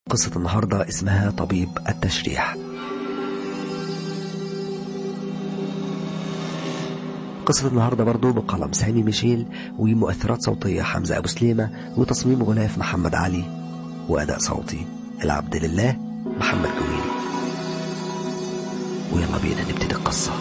قصة النهاردة اسمها طبيب التشريح قصة النهاردة برضو بقلم سامي ميشيل ومؤثرات صوتية حمزة أبو سليمة وتصميم غلاف محمد علي وأداء صوتي العبد لله محمد جويلي ويلا بينا نبتدي القصة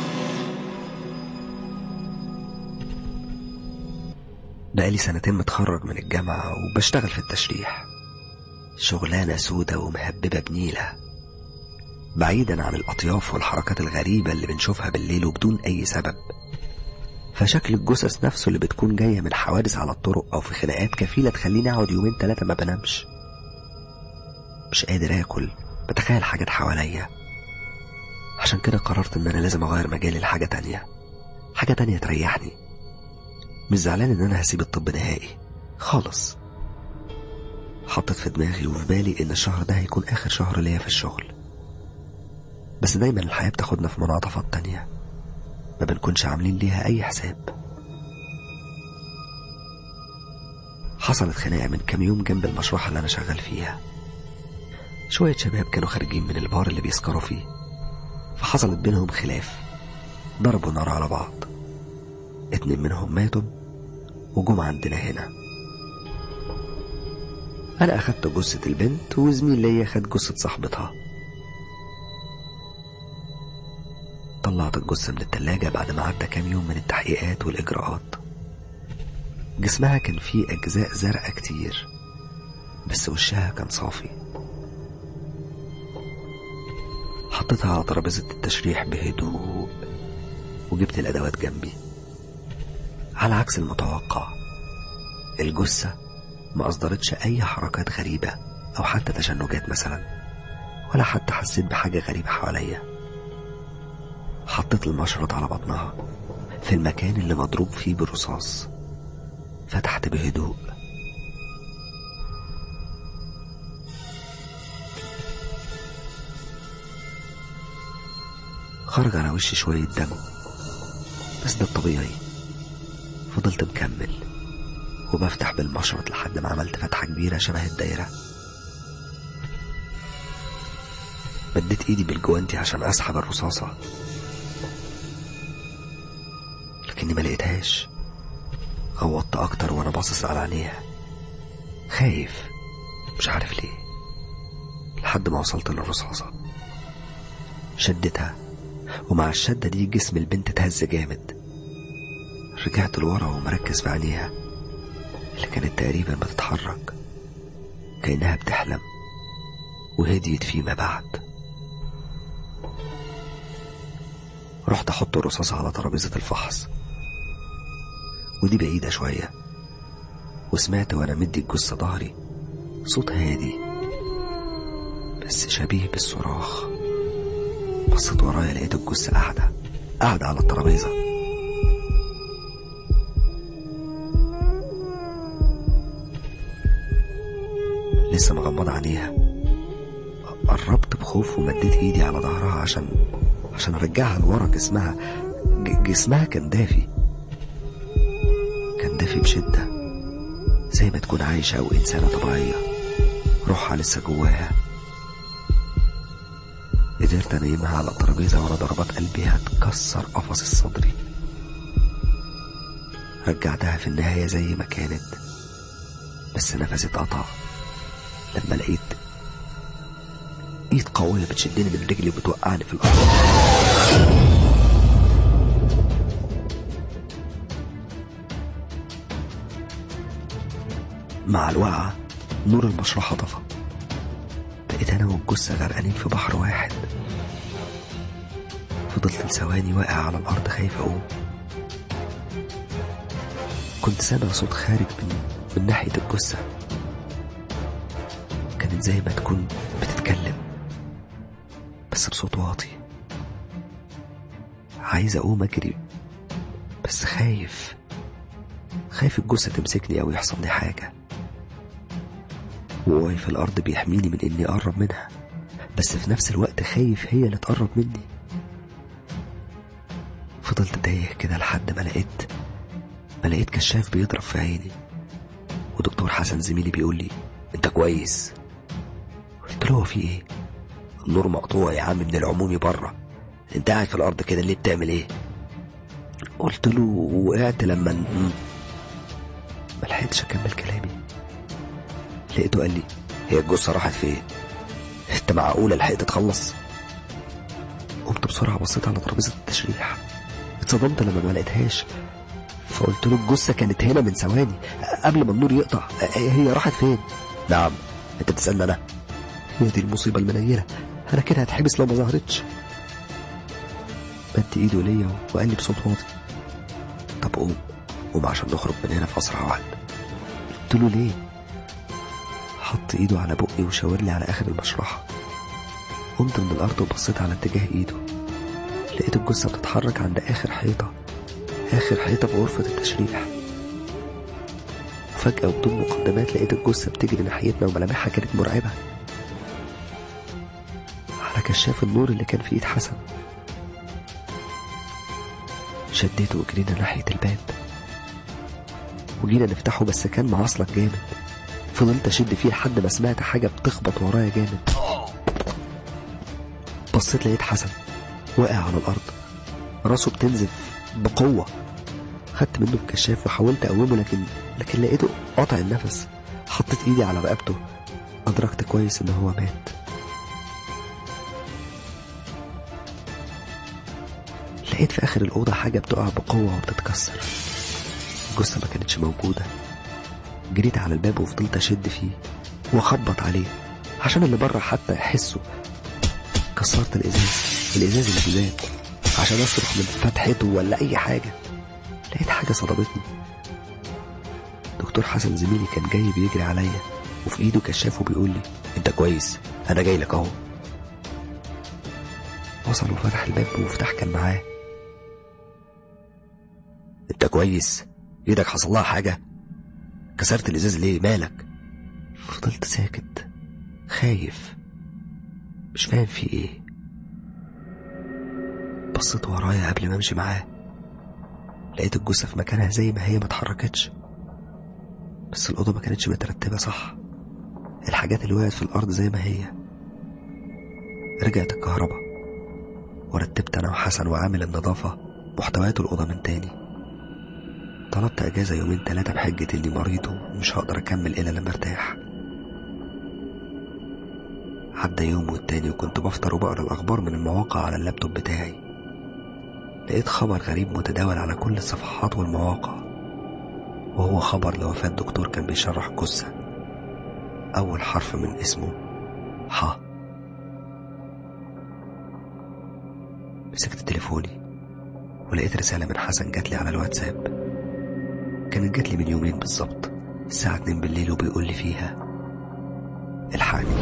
بقالي سنتين متخرج من الجامعة وبشتغل في التشريح شغلانة سودة ومهببة بنيلة بعيدا عن الأطياف والحركات الغريبة اللي بنشوفها بالليل وبدون أي سبب فشكل الجثث نفسه اللي بتكون جاية من حوادث على الطرق أو في خناقات كفيلة تخليني أقعد يومين تلاتة ما بنامش مش قادر آكل بتخيل حاجات حواليا عشان كده قررت إن أنا لازم أغير مجالي لحاجة تانية حاجة تانية تريحني مش زعلان إن أنا هسيب الطب نهائي خالص حطيت في دماغي وفي بالي إن الشهر ده هيكون آخر شهر ليا في الشغل بس دايما الحياة بتاخدنا في منعطفات تانية ما بنكونش عاملين ليها أي حساب حصلت خناقة من كام يوم جنب المشروع اللي أنا شغال فيها شوية شباب كانوا خارجين من البار اللي بيسكروا فيه فحصلت بينهم خلاف ضربوا نار على بعض اتنين منهم ماتوا وجم عندنا هنا أنا أخدت جثة البنت وزميل ليا خد جثة صاحبتها طلعت الجثة من التلاجة بعد ما عدى كام يوم من التحقيقات والإجراءات جسمها كان فيه أجزاء زرقاء كتير بس وشها كان صافي حطيتها على ترابيزة التشريح بهدوء وجبت الأدوات جنبي على عكس المتوقع الجثة ما أصدرتش أي حركات غريبة أو حتى تشنجات مثلا ولا حتى حسيت بحاجة غريبة حواليا حطيت المشرط على بطنها في المكان اللي مضروب فيه بالرصاص فتحت بهدوء خرج على وشي شوية دم بس ده الطبيعي فضلت مكمل وبفتح بالمشرط لحد ما عملت فتحة كبيرة شبه الدايرة مديت ايدي بالجوانتي عشان اسحب الرصاصة لكني ما لقيتهاش غوطت اكتر وانا باصص على عينيها خايف مش عارف ليه لحد ما وصلت للرصاصة شدتها ومع الشدة دي جسم البنت اتهز جامد رجعت لورا ومركز في عينيها اللي كانت تقريبا بتتحرك كأنها بتحلم وهديت فيما بعد رحت أحط الرصاصة على ترابيزة الفحص ودي بعيدة شوية وسمعت وأنا مدي الجثة ظهري صوت هادي بس شبيه بالصراخ بصيت ورايا لقيت الجثة قاعدة قاعدة على الترابيزة لسه مغمضة عينيها قربت بخوف ومديت ايدي على ظهرها عشان عشان ارجعها لورا جسمها ج- جسمها كان دافي كان دافي بشدة زي ما تكون عايشة أو إنسانة طبيعية روحها لسه جواها قدرت أنيمها على الترابيزة ورا ضربات قلبي هتكسر قفص الصدري رجعتها في النهاية زي ما كانت بس نفسي اتقطع لما لقيت ايد قوية بتشدني من رجلي وبتوقعني في الأرض مع الوقعة نور المشرحة طفى بقيت أنا والجثة غرقانين في بحر واحد فضلت لثواني واقع على الأرض خايف أقوم كنت سامع صوت خارج من من ناحية الجثة كانت زي ما تكون بتتكلم بس بصوت واطي عايز أقوم أجري بس خايف خايف الجثة تمسكني أو يحصل لي حاجة وقعي في الأرض بيحميني من إني أقرب منها بس في نفس الوقت خايف هي اللي تقرب مني فضلت تايه كده لحد ما لقيت ما لقيت كشاف بيضرب في عيني ودكتور حسن زميلي بيقول لي انت كويس له هو في ايه النور مقطوع يا عم من العمومي بره انت قاعد في الارض كده ليه بتعمل ايه قلت له وقعت لما ن- ما لحقتش اكمل كلامي لقيته قال لي هي الجثه راحت فين انت معقوله لحقت تخلص قمت بسرعه بصيت على ترابيزه التشريح اتصدمت لما ما لقيتهاش فقلت له الجثه كانت هنا من ثواني قبل ما النور يقطع هي راحت فين نعم انت بتسالني انا هي دي المصيبه المنيله انا كده هتحبس لو ما ظهرتش مد ايده ليا وقال لي بصوت واطي طب قوم قوم عشان نخرج من هنا في اسرع وقت قلت له ليه حط ايده على بقي وشاور لي على اخر المشرحه قمت من الارض وبصيت على اتجاه ايده لقيت الجثه بتتحرك عند اخر حيطه اخر حيطه في غرفه التشريح وفجاه وبدون مقدمات لقيت الجثه بتجري ناحيتنا وملامحها كانت مرعبه على كشاف النور اللي كان في ايد حسن شديته وجرينا ناحية الباب وجينا نفتحه بس كان معصلك جامد فضلت اشد فيه لحد ما سمعت حاجة بتخبط ورايا جامد بصيت لقيت حسن واقع على الأرض راسه بتنزف بقوة خدت منه الكشاف وحاولت أقومه لكن لكن لقيته قاطع النفس حطيت إيدي على رقبته أدركت كويس إن هو مات لقيت في آخر الأوضة حاجة بتقع بقوة وبتتكسر الجثة ما كانتش موجودة جريت على الباب وفضلت أشد فيه وأخبط عليه عشان اللي بره حتى يحسوا كسرت الإزاز الإزاز اللي في الباب عشان أصرخ من فتحته ولا أي حاجة لقيت حاجة صدمتني دكتور حسن زميلي كان جاي بيجري عليا وفي ايده كشاف وبيقول لي انت كويس انا جاي لك اهو وصل وفتح الباب ومفتاح كان معاه انت كويس ايدك حصل لها حاجة كسرت الازاز ليه مالك فضلت ساكت خايف مش فاهم في ايه بصيت ورايا قبل ما امشي معاه لقيت الجثة في مكانها زي ما هي ما اتحركتش بس الأوضة ما كانتش مترتبة صح الحاجات اللي وقعت في الأرض زي ما هي رجعت الكهرباء ورتبت أنا وحسن وعامل النظافة محتويات الأوضة من تاني طلبت أجازة يومين تلاتة بحجة إني مريض ومش هقدر أكمل إلا لما أرتاح عدى يوم والتاني وكنت بفطر وبقرا الأخبار من المواقع على اللابتوب بتاعي لقيت خبر غريب متداول على كل الصفحات والمواقع وهو خبر لوفاة دكتور كان بيشرح جثة أول حرف من اسمه ح مسكت تليفوني ولقيت رسالة من حسن جات لي على الواتساب كانت جات لي من يومين بالظبط الساعة 2 بالليل وبيقول لي فيها الحقني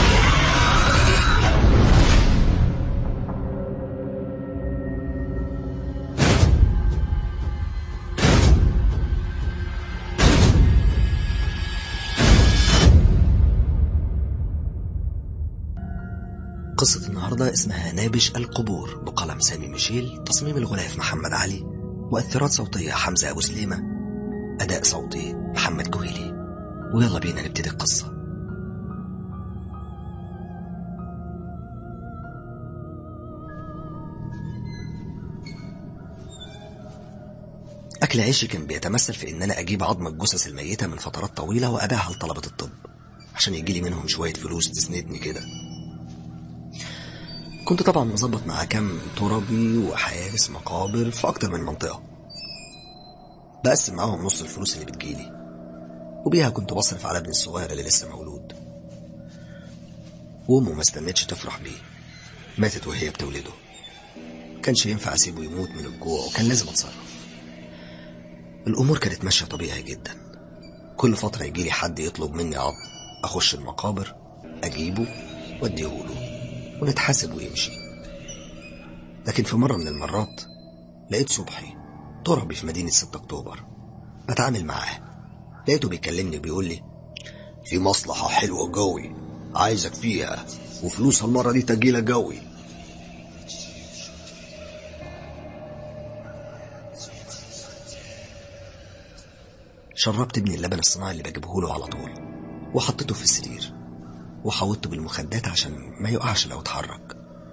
قصة النهاردة اسمها نابش القبور بقلم سامي ميشيل تصميم الغلاف محمد علي مؤثرات صوتية حمزة أبو سليمة أداء صوتي محمد كويلي ويلا بينا نبتدي القصة أكل عيشي كان بيتمثل في إن أنا أجيب عظم الجثث الميتة من فترات طويلة وأبيعها لطلبة الطب عشان يجيلي منهم شوية فلوس تسندني كده كنت طبعا مظبط مع كام تربي وحارس مقابر في أكتر من منطقة بقسم معاهم نص الفلوس اللي بتجيلي وبيها كنت بصرف على ابني الصغير اللي لسه مولود وأمه ما استنتش تفرح بيه ماتت وهي بتولده كانش ينفع أسيبه يموت من الجوع وكان لازم أتصرف الأمور كانت ماشية طبيعي جدا كل فترة يجيلي حد يطلب مني عظم أخش المقابر أجيبه وأديهوله ونتحاسب ويمشي لكن في مرة من المرات لقيت صبحي تربي في مدينة 6 أكتوبر بتعامل معاه لقيته بيكلمني وبيقول لي في مصلحة حلوة قوي عايزك فيها وفلوسها المرة دي تجيلة قوي شربت ابني اللبن الصناعي اللي بجيبه له على طول وحطيته في السرير وحوطته بالمخدات عشان ما يقعش لو اتحرك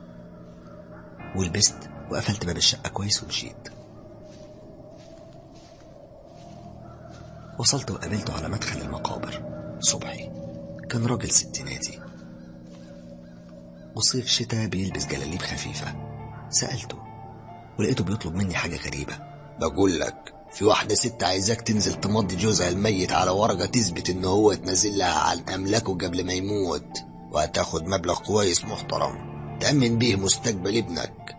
ولبست وقفلت باب الشقة كويس ومشيت وصلت وقابلته على مدخل المقابر صبحي كان راجل ستيناتي وصيف شتاء بيلبس جلاليب خفيفة سألته ولقيته بيطلب مني حاجة غريبة بقول لك في واحدة ست عايزاك تنزل تمضي جوزها الميت على ورقة تثبت ان هو اتنزل لها عن املاكه قبل ما يموت وهتاخد مبلغ كويس محترم تأمن بيه مستقبل ابنك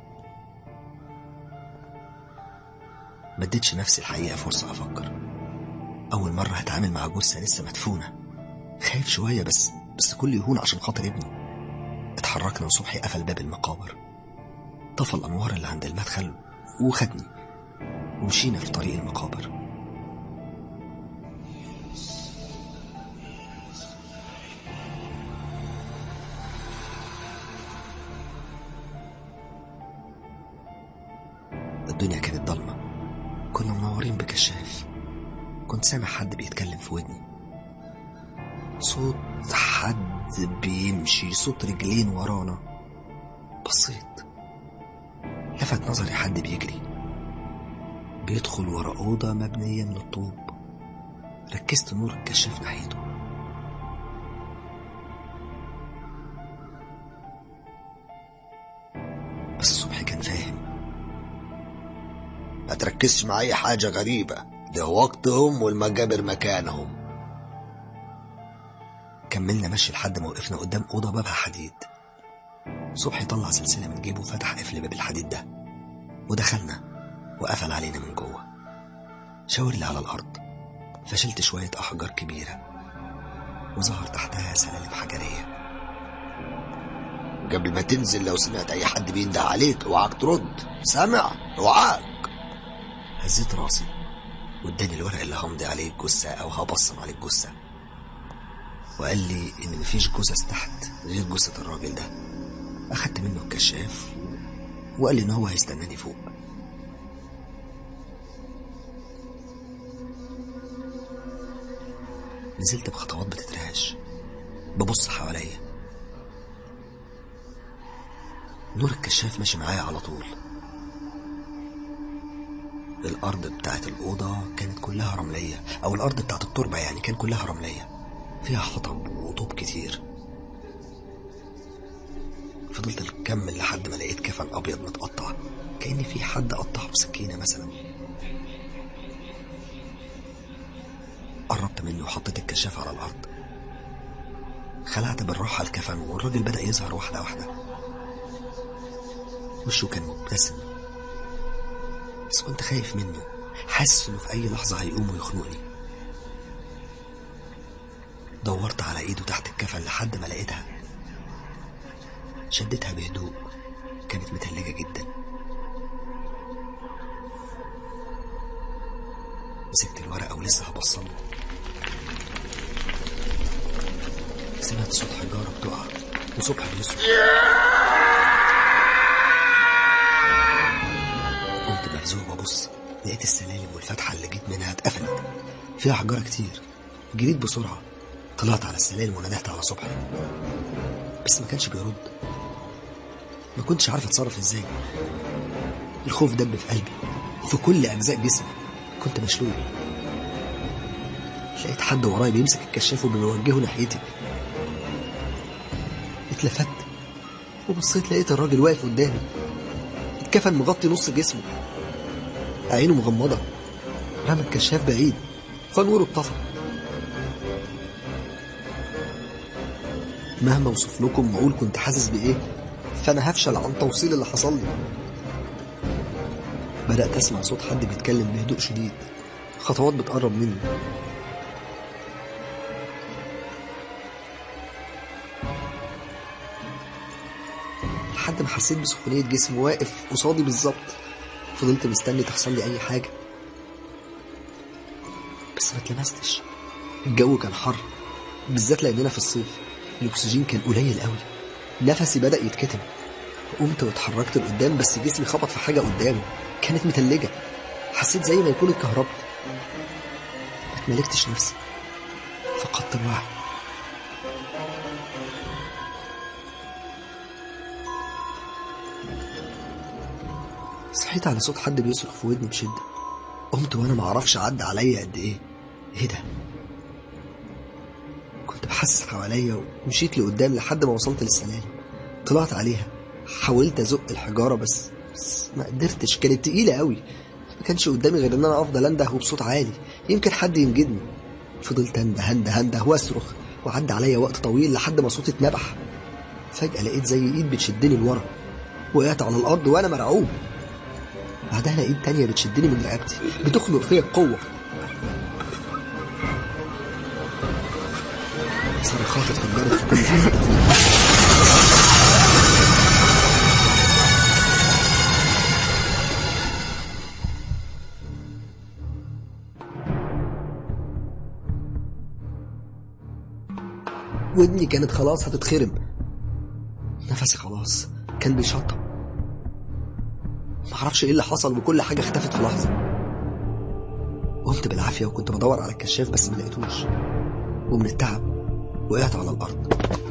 ما اديتش نفسي الحقيقة فرصة أفكر أول مرة هتعامل مع جثة لسه مدفونة خايف شوية بس بس كل يهون عشان خاطر ابني اتحركنا وصبحي قفل باب المقابر طفى الأنوار اللي عند المدخل وخدني ومشينا في طريق المقابر الدنيا كانت ضلمة كنا منورين بكشاف كنت سامع حد بيتكلم في ودني صوت حد بيمشي صوت رجلين ورانا بصيت لفت نظري حد بيجري بيدخل ورا أوضة مبنية من الطوب ركزت نور الكشاف ناحيته بس صبحي كان فاهم ما تركزش مع اي حاجة غريبة ده وقتهم والمقابر مكانهم كملنا مشي لحد ما وقفنا قدام أوضة بابها حديد صبحي طلع سلسلة من جيبه وفتح قفل باب الحديد ده ودخلنا وقفل علينا من جوه شاور لي على الأرض فشلت شوية أحجار كبيرة وظهر تحتها سلالم حجرية قبل ما تنزل لو سمعت اي حد بينده عليك اوعاك ترد سامع اوعاك هزيت راسي واداني الورق اللي همضي عليه الجثة أو هبصم عليه الجثة وقال لي إن مفيش جثث تحت غير جثة الراجل ده أخدت منه الكشاف وقال لي إن هو هيستناني فوق نزلت بخطوات بتترعش ببص حواليا نور الكشاف ماشي معايا على طول الأرض بتاعت الأوضة كانت كلها رملية أو الأرض بتاعت التربة يعني كان كلها رملية فيها حطب وطوب كتير فضلت أكمل لحد ما لقيت كفن أبيض متقطع كأن في حد قطعه بسكينة مثلا قربت منه وحطيت الكشاف على الأرض خلعت بالراحة الكفن والراجل بدأ يظهر واحدة واحدة وشه كان مبتسم بس كنت خايف منه حاسس انه في اي لحظة هيقوم ويخنقني دورت على ايده تحت الكفن لحد ما لقيتها شدتها بهدوء كانت متلجة جدا مسكت الورقة ولسه هبصله سمعت صوت حجارة بتقع وصبح بيصرخ قمت مرزوق وابص لقيت السلالم والفتحة اللي جيت منها اتقفلت فيها حجارة كتير جريت بسرعة طلعت على السلالم وندهت على صبحي بس ما كانش بيرد ما كنتش عارف اتصرف ازاي الخوف دب في قلبي في كل اجزاء جسمي كنت مشلول لقيت حد ورايا بيمسك الكشاف وبيوجهه ناحيتي اتلفت وبصيت لقيت الراجل واقف قدامي الكفن مغطي نص جسمه عينه مغمضة رمى الكشاف بعيد فنوره اتطفى مهما اوصف لكم واقول كنت حاسس بايه فانا هفشل عن توصيل اللي حصل لي بدات اسمع صوت حد بيتكلم بهدوء شديد خطوات بتقرب مني لحد ما حسيت بسخونية جسمي واقف قصادي بالظبط فضلت مستني تحصل لي أي حاجة بس ما اتلمستش الجو كان حر بالذات لأننا في الصيف الأكسجين كان قليل قوي نفسي بدأ يتكتم قمت واتحركت لقدام بس جسمي خبط في حاجة قدامي كانت متلجة حسيت زي ما يكون اتكهربت ما اتملكتش نفسي فقدت الوعي صحيت على صوت حد بيصرخ في ودني بشدة قمت وانا معرفش عدى عليا قد ايه ايه ده كنت بحسس حواليا ومشيت لقدام لحد ما وصلت للسلالم طلعت عليها حاولت ازق الحجارة بس, بس ما قدرتش كانت تقيلة قوي ما كانش قدامي غير ان انا افضل انده وبصوت عالي يمكن حد ينجدني فضلت انده انده انده واصرخ وعدى عليا وقت طويل لحد ما صوتي اتنبح فجأة لقيت زي ايد بتشدني لورا وقعت على الارض وانا مرعوب بعدها لقيت تانية بتشدني من رقبتي بتخنق فيا بقوة صرخات اتفجرت في كل حتة فيا ودني كانت خلاص هتتخرم نفسي خلاص كان بيشطب معرفش ايه اللي حصل وكل حاجة اختفت في لحظة قمت بالعافية وكنت بدور على الكشاف بس ما لقيتوش ومن التعب وقعت على الأرض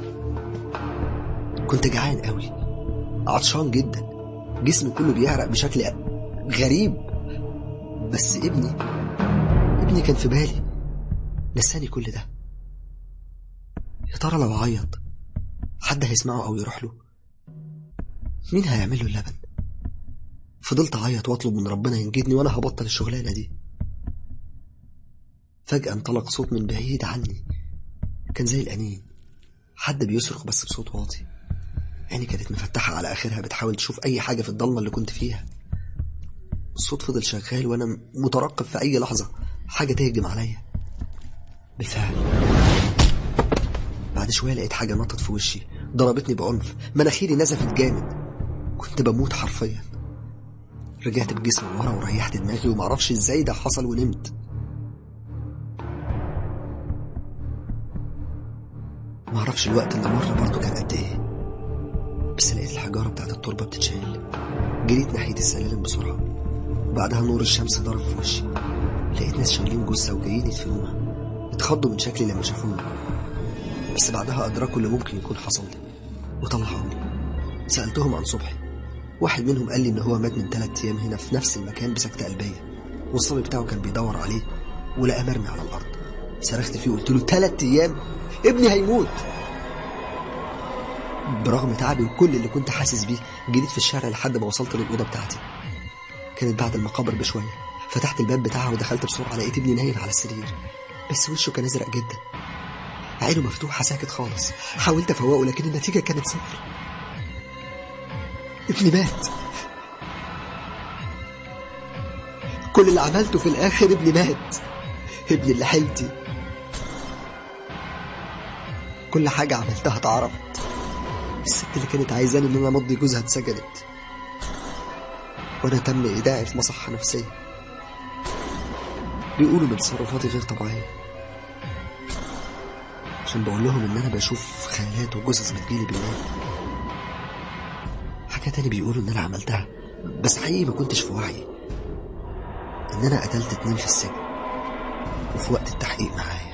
كنت جعان قوي عطشان جدا جسمي كله بيعرق بشكل غريب بس ابني ابني كان في بالي نساني كل ده يا ترى لو عيط حد هيسمعه أو يروح له مين هيعمل له اللبن فضلت أعيط وأطلب من ربنا ينجدني وأنا هبطل الشغلانة دي فجأة انطلق صوت من بعيد عني كان زي الأنين حد بيصرخ بس بصوت واطي عيني كانت مفتحة على آخرها بتحاول تشوف أي حاجة في الضلمة اللي كنت فيها الصوت فضل شغال وأنا مترقب في أي لحظة حاجة تهجم عليا بالفعل بعد شوية لقيت حاجة نطت في وشي ضربتني بعنف مناخيري نزفت جامد كنت بموت حرفيا رجعت بجسمي ورا وريحت دماغي ومعرفش ازاي ده حصل ونمت معرفش الوقت اللي مر برضه كان قد ايه بس لقيت الحجارة بتاعت التربة بتتشال جريت ناحية السلالم بسرعة وبعدها نور الشمس ضرب في وشي لقيت ناس شايلين جثة وجايين يدفنوها اتخضوا من شكلي لما شافوني بس بعدها أدركوا اللي ممكن يكون حصل لي وطلعوني سألتهم عن صبحي واحد منهم قال لي إن هو مات من ثلاث أيام هنا في نفس المكان بسكتة قلبية والصبي بتاعه كان بيدور عليه ولقى مرمي على الأرض صرخت فيه وقلت له ثلاث أيام ابني هيموت برغم تعبي وكل اللي كنت حاسس بيه جريت في الشارع لحد ما وصلت للأوضة بتاعتي كانت بعد المقابر بشوية فتحت الباب بتاعها ودخلت بسرعة لقيت ابني نايم على السرير بس وشه كان ازرق جدا عينه مفتوحة ساكت خالص حاولت افوقه لكن النتيجة كانت صفر ابني مات كل اللي عملته في الاخر ابني مات ابني اللي حلمتي كل حاجة عملتها اتعرفت الست اللي كانت عايزاني ان انا امضي جوزها اتسجنت وانا تم ايداعي في مصحة نفسية بيقولوا ان تصرفاتي غير طبيعية عشان بقول لهم ان انا بشوف خيالات وجثث بتجيلي بالليل حاجة تاني بيقولوا ان انا عملتها بس حقيقي ما كنتش في وعي ان انا قتلت اتنين في السجن وفي وقت التحقيق معايا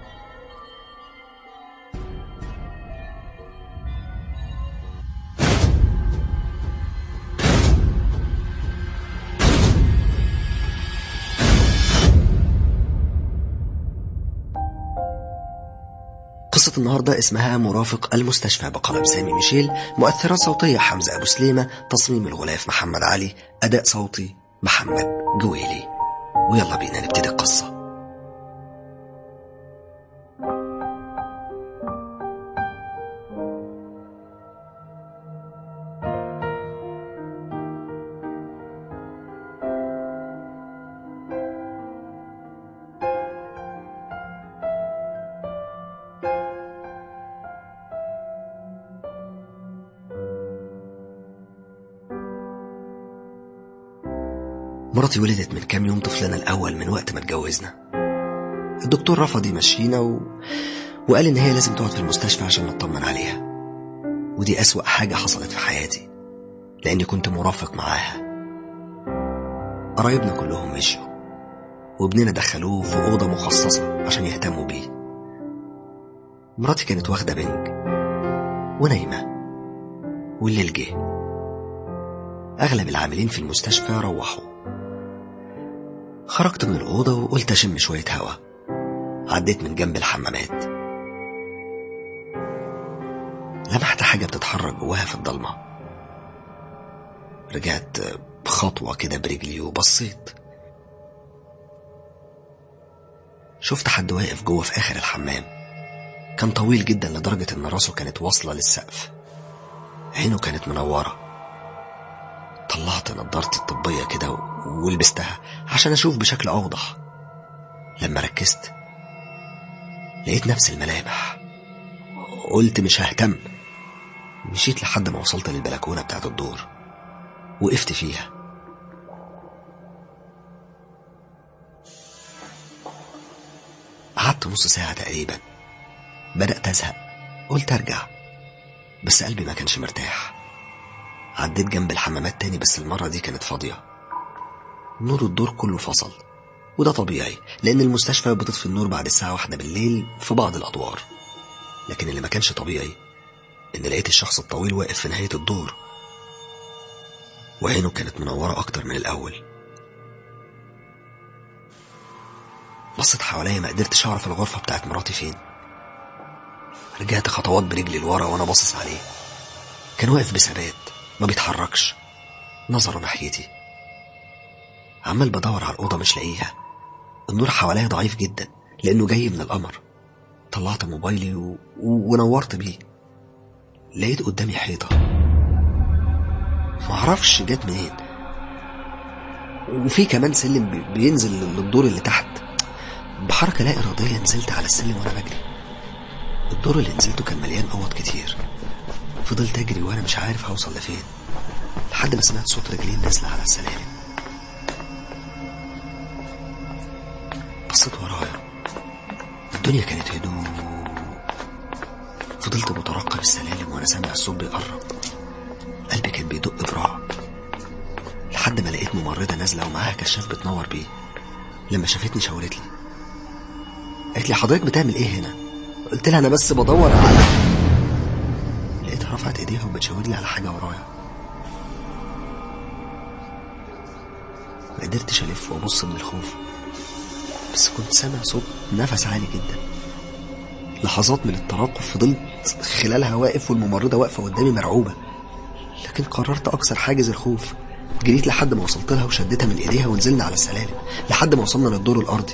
قصة النهاردة اسمها مرافق المستشفى بقلم سامي ميشيل مؤثرات صوتية حمزة أبو سليمة تصميم الغلاف محمد علي أداء صوتي محمد جويلي ويلا بينا نبتدي القصة مراتي ولدت من كام يوم طفلنا الأول من وقت ما اتجوزنا الدكتور رفض يمشينا و... وقال إن هي لازم تقعد في المستشفى عشان نطمن عليها ودي أسوأ حاجة حصلت في حياتي لأني كنت مرافق معاها قرايبنا كلهم مشيوا وابننا دخلوه في أوضة مخصصة عشان يهتموا بيه مراتي كانت واخدة بنج ونايمة والليل جه أغلب العاملين في المستشفى روحوا خرجت من الأوضة وقلت أشم شوية هوا عديت من جنب الحمامات لمحت حاجة بتتحرك جواها في الضلمة رجعت بخطوة كده برجلي وبصيت شفت حد واقف جوه في آخر الحمام كان طويل جدا لدرجة إن راسه كانت واصلة للسقف عينه كانت منورة طلعت نضارتي الطبية كده ولبستها عشان أشوف بشكل أوضح لما ركزت لقيت نفس الملامح قلت مش ههتم مشيت لحد ما وصلت للبلكونة بتاعت الدور وقفت فيها قعدت نص ساعة تقريبا بدأت أزهق قلت أرجع بس قلبي ما كانش مرتاح عديت جنب الحمامات تاني بس المرة دي كانت فاضية نور الدور كله فصل وده طبيعي لأن المستشفى بتطفي النور بعد الساعة واحدة بالليل في بعض الأدوار لكن اللي ما كانش طبيعي إن لقيت الشخص الطويل واقف في نهاية الدور وعينه كانت منورة أكتر من الأول بصيت حواليا ما قدرتش أعرف الغرفة بتاعت مراتي فين رجعت خطوات برجلي لورا وأنا باصص عليه كان واقف بثبات ما بيتحركش نظره ناحيتي عمال بدور على الأوضة مش لاقيها النور حواليا ضعيف جدا لأنه جاي من القمر طلعت موبايلي و... و... ونورت بيه لقيت قدامي حيطة معرفش جت منين وفي كمان سلم بي- بينزل للدور اللي تحت بحركة لا إرادية نزلت على السلم وأنا بجري الدور اللي نزلته كان مليان أوض كتير فضلت أجري وأنا مش عارف هوصل لفين لحد ما سمعت صوت رجلين نازلة على السلالم بصيت ورايا الدنيا كانت هدوء فضلت مترقب السلالم وأنا سامع الصوت بيقرب قلبي كان بيدق برعب لحد ما لقيت ممرضة نازلة ومعاها كشاف بتنور بيه لما شافتني شاورت لي قالت لي حضرتك بتعمل ايه هنا قلت لها انا بس بدور على لقيتها رفعت ايديها وبتشاور لي على حاجه ورايا ما قدرتش الف وابص من الخوف بس كنت سامع صوت نفس عالي جدا لحظات من الترقب فضلت خلالها واقف والممرضه واقفه قدامي مرعوبه لكن قررت اكسر حاجز الخوف جريت لحد ما وصلت لها وشدتها من ايديها ونزلنا على السلالم لحد ما وصلنا للدور الارضي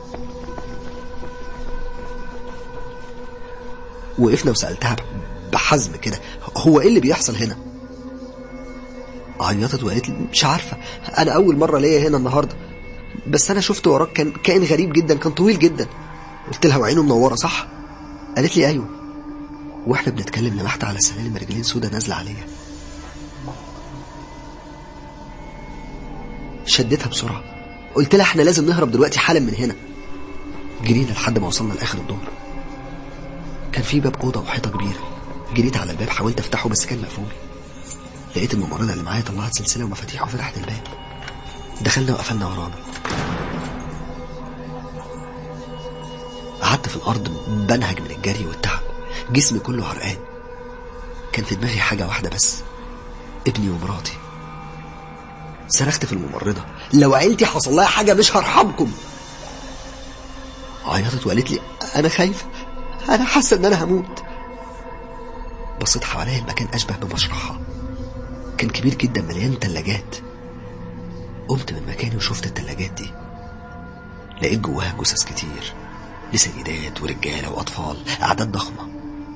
وقفنا وسألتها بحزم كده هو ايه اللي بيحصل هنا عيطت وقالت لي مش عارفة أنا أول مرة ليا هنا النهاردة بس أنا شفت وراك كان كائن غريب جدا كان طويل جدا قلت لها وعينه منورة صح قالت لي أيوه واحنا بنتكلم لمحت على السلالم رجلين سودا نازلة عليا شدتها بسرعة قلت لها احنا لازم نهرب دلوقتي حالا من هنا جرينا لحد ما وصلنا لآخر الدور كان في باب أوضة وحيطة كبيرة جريت على الباب حاولت أفتحه بس كان مقفول لقيت الممرضة اللي معايا طلعت سلسلة ومفاتيح وفتحت الباب دخلنا وقفلنا ورانا قعدت في الأرض بنهج من الجري والتعب جسمي كله عرقان كان في دماغي حاجة واحدة بس ابني ومراتي صرخت في الممرضة لو عيلتي حصل لها حاجة مش هرحمكم عيطت وقالت لي أنا خايفة أنا حاسة إن أنا هموت بصيت حواليا المكان أشبه بمشرحة كان كبير جدا مليان تلاجات قمت من مكاني وشفت التلاجات دي لقيت جواها جثث كتير لسيدات ورجالة وأطفال أعداد ضخمة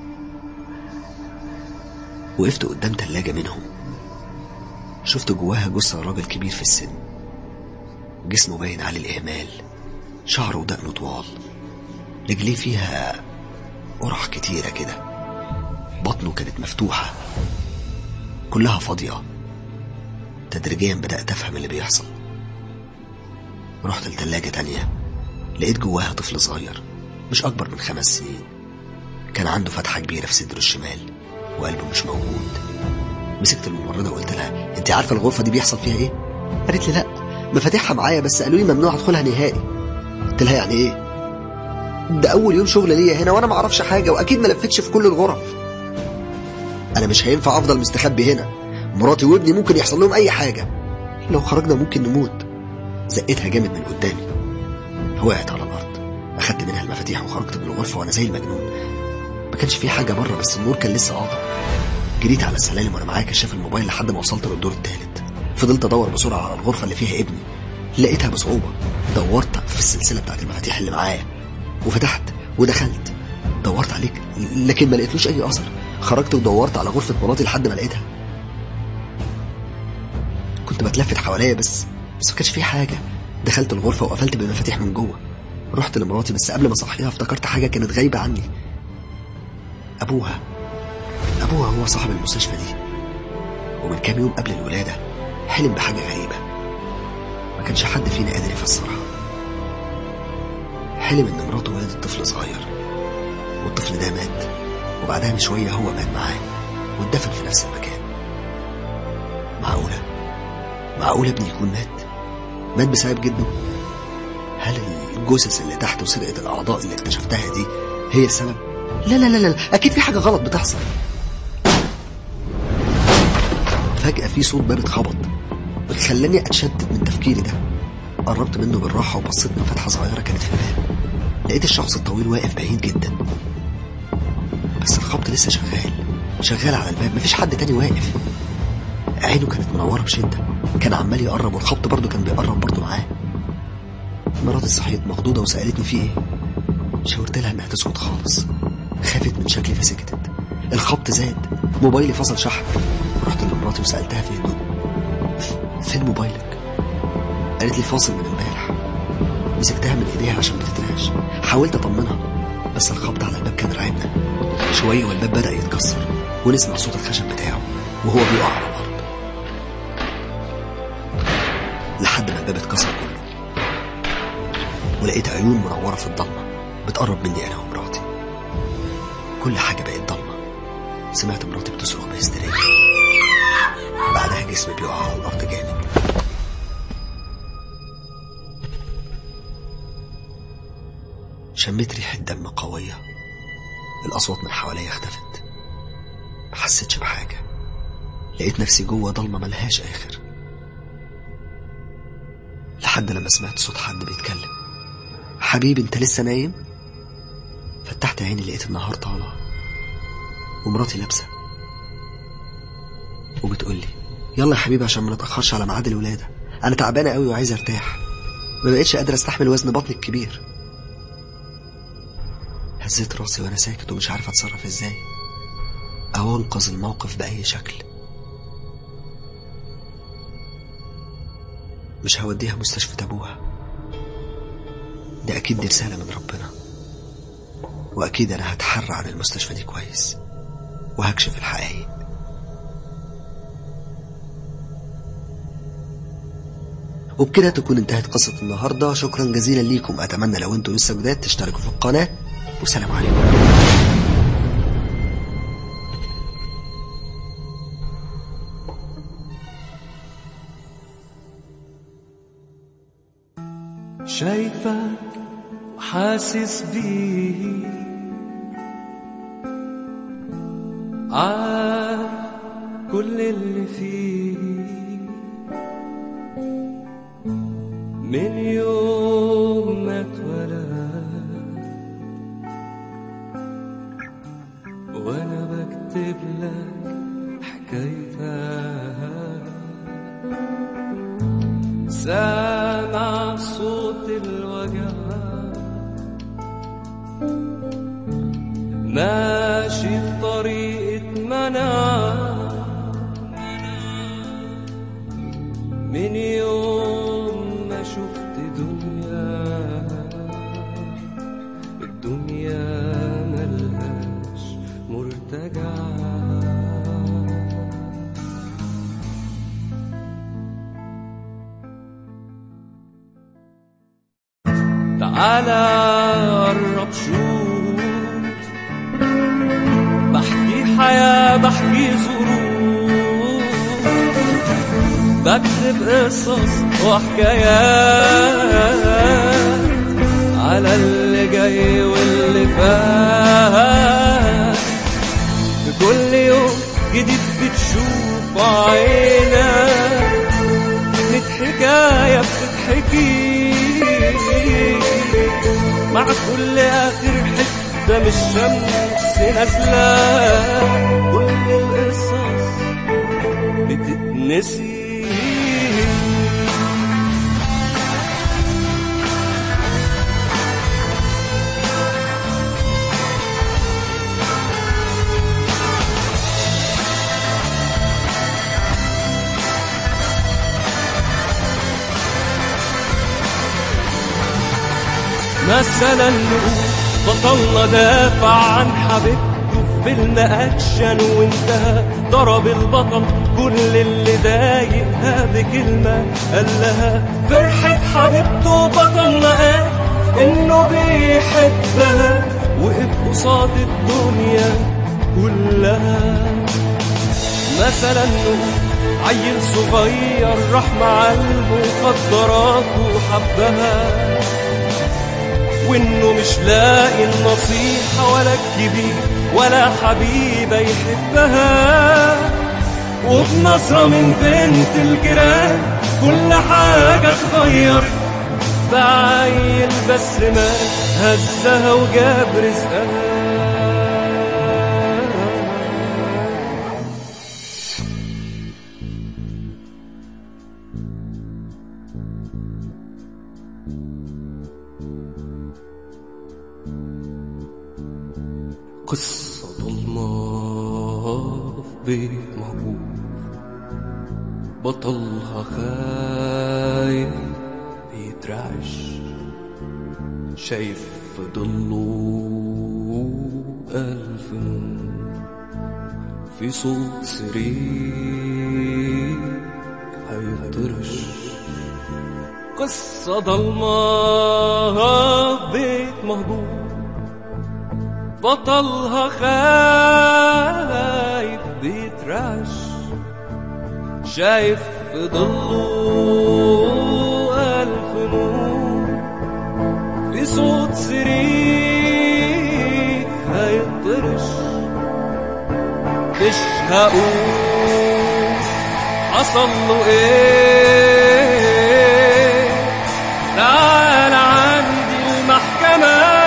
وقفت قدام تلاجة منهم شفت جواها جثة راجل كبير في السن جسمه باين عليه الإهمال شعره ودقنه طوال رجليه فيها قرح كتيرة كده بطنه كانت مفتوحة كلها فاضية تدريجيا بدأت أفهم اللي بيحصل رحت لتلاجة تانية لقيت جواها طفل صغير مش أكبر من خمس سنين كان عنده فتحة كبيرة في صدره الشمال وقلبه مش موجود مسكت الممرضة وقلت لها انت عارفة الغرفة دي بيحصل فيها ايه قالت لي لا مفاتيحها معايا بس قالوا لي ممنوع ادخلها نهائي قلت لها يعني ايه ده اول يوم شغل ليا هنا وانا ما اعرفش حاجه واكيد ما لفتش في كل الغرف انا مش هينفع افضل مستخبي هنا مراتي وابني ممكن يحصل لهم اي حاجه لو خرجنا ممكن نموت زقتها جامد من قدامي وقعت على الارض اخدت منها المفاتيح وخرجت من الغرفه وانا زي المجنون ما كانش في حاجه بره بس النور كان لسه قاطع جريت على السلالم وانا معايا كشاف الموبايل لحد ما وصلت للدور الثالث فضلت ادور بسرعه على الغرفه اللي فيها ابني لقيتها بصعوبه دورت في السلسله بتاعت المفاتيح اللي معايا وفتحت ودخلت دورت عليك لكن ما لقيتلوش اي اثر خرجت ودورت على غرفه مراتي لحد ما لقيتها كنت بتلفت حواليا بس بس ما كانش في حاجه دخلت الغرفه وقفلت بالمفاتيح من جوه رحت لمراتي بس قبل ما اصحيها افتكرت حاجه كانت غايبه عني ابوها ابوها هو صاحب المستشفى دي ومن كام يوم قبل الولاده حلم بحاجه غريبه ما كانش حد فينا قادر يفسرها حلم ان مراته ولدت طفل صغير والطفل ده مات وبعدها بشويه هو مات معاه واتدفن في نفس المكان معقوله معقوله ابني يكون مات مات بسبب جده هل الجثث اللي تحت وسرقه الاعضاء اللي اكتشفتها دي هي السبب لا لا لا لا اكيد في حاجه غلط بتحصل فجاه في صوت باب اتخبط خلاني اتشتت من تفكيري ده قربت منه بالراحه وبصيت من فتحه صغيره كانت في الباب لقيت الشخص الطويل واقف بعيد جدا بس الخبط لسه شغال شغال على الباب مفيش حد تاني واقف عينه كانت منوره بشده كان عمال يقرب والخبط برضه كان بيقرب برضه معاه مراتي صحيت مخضوضه وسالتني في ايه شاورت لها انها تسكت خالص خافت من شكلي فسكتت الخبط زاد موبايلي فصل شحن رحت لمراتي وسالتها في هدوء فين موبايلك قالت لي فاصل من امبارح مسكتها من ايديها عشان ما تترعش حاولت اطمنها بس الخبط على الباب كان راعبنا شويه والباب بدا يتكسر ونسمع صوت الخشب بتاعه وهو بيقع على الارض لحد ما الباب اتكسر كله ولقيت عيون منوره في الضلمه بتقرب مني انا ومراتي كل حاجه بقت ضلمه سمعت مراتي بتصرخ بهستيريا بعدها جسمي بيقع على الارض جامد شميت ريحة دم قوية الأصوات من حواليا اختفت ما حسيتش بحاجة لقيت نفسي جوه ضلمة ملهاش آخر لحد لما سمعت صوت حد بيتكلم حبيبي انت لسه نايم فتحت عيني لقيت النهار طالع ومراتي لابسة وبتقولي يلا يا حبيبي عشان ما نتأخرش على ميعاد الولادة أنا تعبانة قوي وعايزة أرتاح ما بقتش قادرة أستحمل وزن بطني الكبير هزيت راسي وانا ساكت ومش عارف اتصرف ازاي او انقذ الموقف باي شكل مش هوديها مستشفى ابوها ده اكيد دي رساله من ربنا واكيد انا هتحرى عن المستشفى دي كويس وهكشف الحقائق وبكده تكون انتهت قصة النهاردة شكرا جزيلا ليكم أتمنى لو انتوا لسه جداد تشتركوا في القناة والسلام عليكم شايفك وحاسس بيه عارف كل اللي فيه من يوم ما اتولد وانا بكتب لك حكايتها سامع صوت الوجع ماشي في طريقة منع من يوم ما شفت دنيا الدنيا ملهاش مرتجع تعالى قرب شوف بحكي حياة بحكي ظروف بكتب قصص وحكايات على اللي جاي واللي فات في كل يوم جديد بتشوف عينك ميت حكاية بتتحكي مع كل آخر حتة من الشمس نازلة كل القصص بتتنسي مثلا نقول بطلنا دافع عن حبيبته في فيلم اكشن وانتهى ضرب البطل كل اللي ضايقها بكلمة قال لها فرحة حبيبته بطلنا قال انه بيحبها وقف قصاد الدنيا كلها مثلا نقول عيل صغير راح مع المخدرات وحبها وانه مش لاقي النصيحة ولا الكبير ولا حبيبة يحبها وبنظرة من بنت الجيران كل حاجة اتغير بعيل بس ما هزها وجاب رزقها قصة ضلمة في بيت مهجور بطلها خايف بيترعش شايف في ضله ألف نور في صوت سرير هيطرش قصة ضلمة في بيت مهجور بطلها خايف بيترعش شايف في ضله ألف نور في صوت سرير هيطرش مش هقول حصل له ايه تعال عندي المحكمه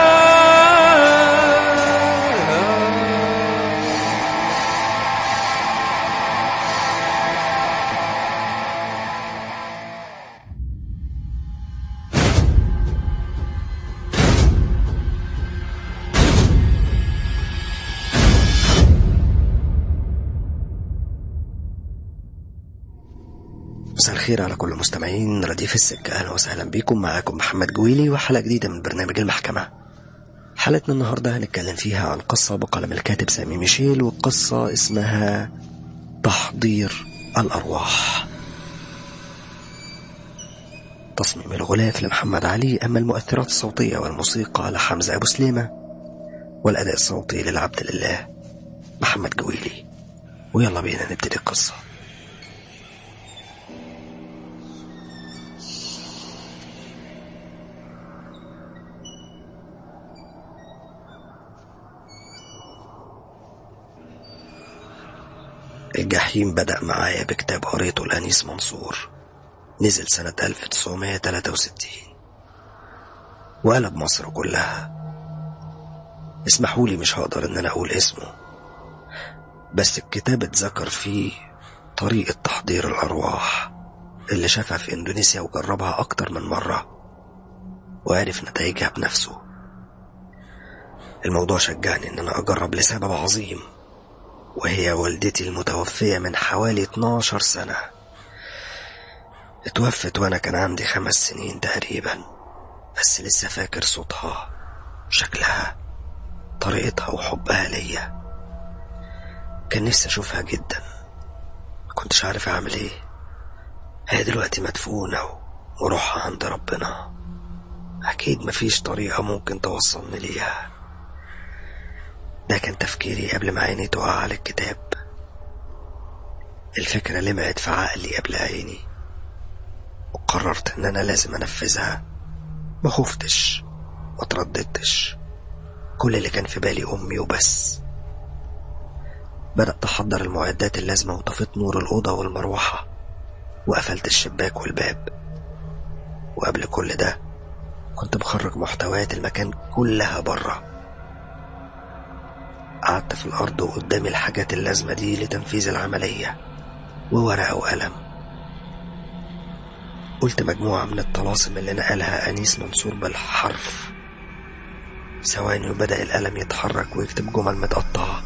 مساء الخير على كل مستمعين رديف السكة أهلا وسهلا بكم معاكم محمد جويلي وحلقة جديدة من برنامج المحكمة حلقتنا النهاردة هنتكلم فيها عن قصة بقلم الكاتب سامي ميشيل والقصة اسمها تحضير الأرواح تصميم الغلاف لمحمد علي أما المؤثرات الصوتية والموسيقى لحمزة أبو سليمة والأداء الصوتي للعبد لله محمد جويلي ويلا بينا نبتدي القصة الجحيم بدأ معايا بكتاب قريته لأنيس منصور نزل سنة 1963 وقلب مصر كلها اسمحولي مش هقدر ان انا اقول اسمه بس الكتاب اتذكر فيه طريقة تحضير الأرواح اللي شافها في إندونيسيا وجربها أكتر من مرة وعرف نتائجها بنفسه الموضوع شجعني إن أنا أجرب لسبب عظيم وهي والدتي المتوفية من حوالي 12 سنة اتوفت وانا كان عندي خمس سنين تقريبا بس لسه فاكر صوتها شكلها طريقتها وحبها ليا كان نفسي اشوفها جدا ما كنتش عارف اعمل ايه هي دلوقتي مدفونة وروحها عند ربنا اكيد مفيش طريقة ممكن توصلني ليها ده كان تفكيري قبل ما عيني تقع على الكتاب الفكرة لمعت في عقلي قبل عيني وقررت ان انا لازم انفذها ما خفتش ما ترددتش كل اللي كان في بالي امي وبس بدأت أحضر المعدات اللازمة وطفيت نور الأوضة والمروحة وقفلت الشباك والباب وقبل كل ده كنت مخرج محتويات المكان كلها بره قعدت في الأرض وقدامي الحاجات اللازمة دي لتنفيذ العملية وورقة وقلم قلت مجموعة من الطلاسم اللي نقلها أنيس منصور بالحرف ثواني وبدأ القلم يتحرك ويكتب جمل متقطعة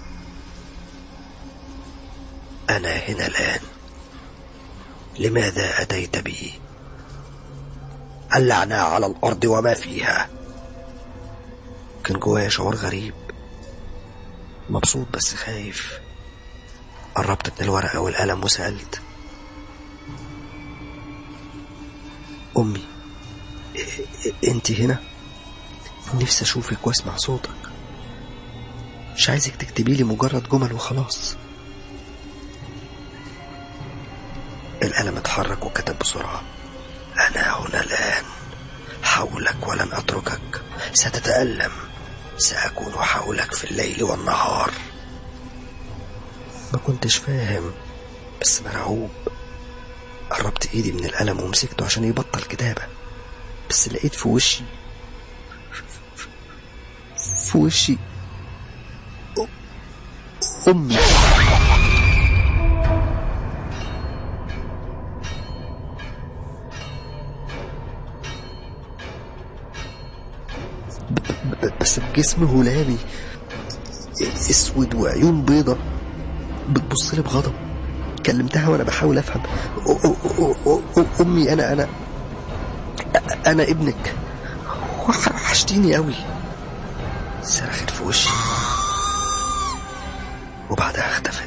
أنا هنا الآن لماذا أتيت بي اللعنة على الأرض وما فيها كان جوايا شعور غريب مبسوط بس خايف قربت من الورقة والقلم وسألت أمي أنت هنا نفسي أشوفك وأسمع صوتك مش عايزك تكتبي لي مجرد جمل وخلاص القلم اتحرك وكتب بسرعة أنا هنا الآن حولك ولن أتركك ستتألم سأكون حولك في الليل والنهار ما كنتش فاهم بس مرعوب قربت ايدي من القلم ومسكته عشان يبطل كتابة بس لقيت في وشي في وشي أمي بس بجسم هلامي اسود وعيون بيضة بتبص لي بغضب كلمتها وانا بحاول افهم امي انا انا انا ابنك وحشتيني قوي صرخت في وشي وبعدها اختفت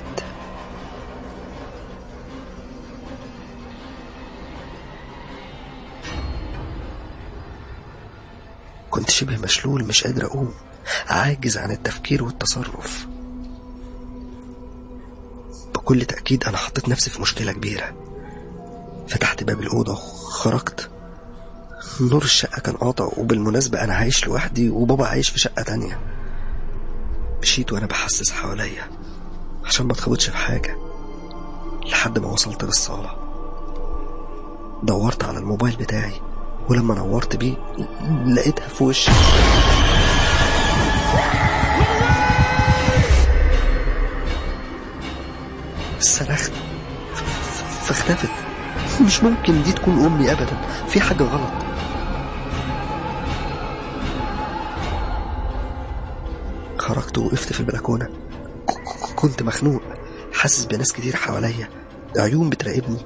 كنت شبه مشلول مش قادر أقوم عاجز عن التفكير والتصرف بكل تأكيد أنا حطيت نفسي في مشكلة كبيرة فتحت باب الأوضة وخرجت نور الشقة كان قاطع وبالمناسبة أنا عايش لوحدي وبابا عايش في شقة تانية مشيت وأنا بحسس حواليا عشان ما اتخبطش في حاجة لحد ما وصلت للصالة دورت على الموبايل بتاعي ولما نورت بيه لقيتها في وشي صرخت فاختفت مش ممكن دي تكون امي ابدا في حاجه غلط خرجت ووقفت في البلكونه كنت مخنوق حاسس بناس كتير حواليا عيون بتراقبني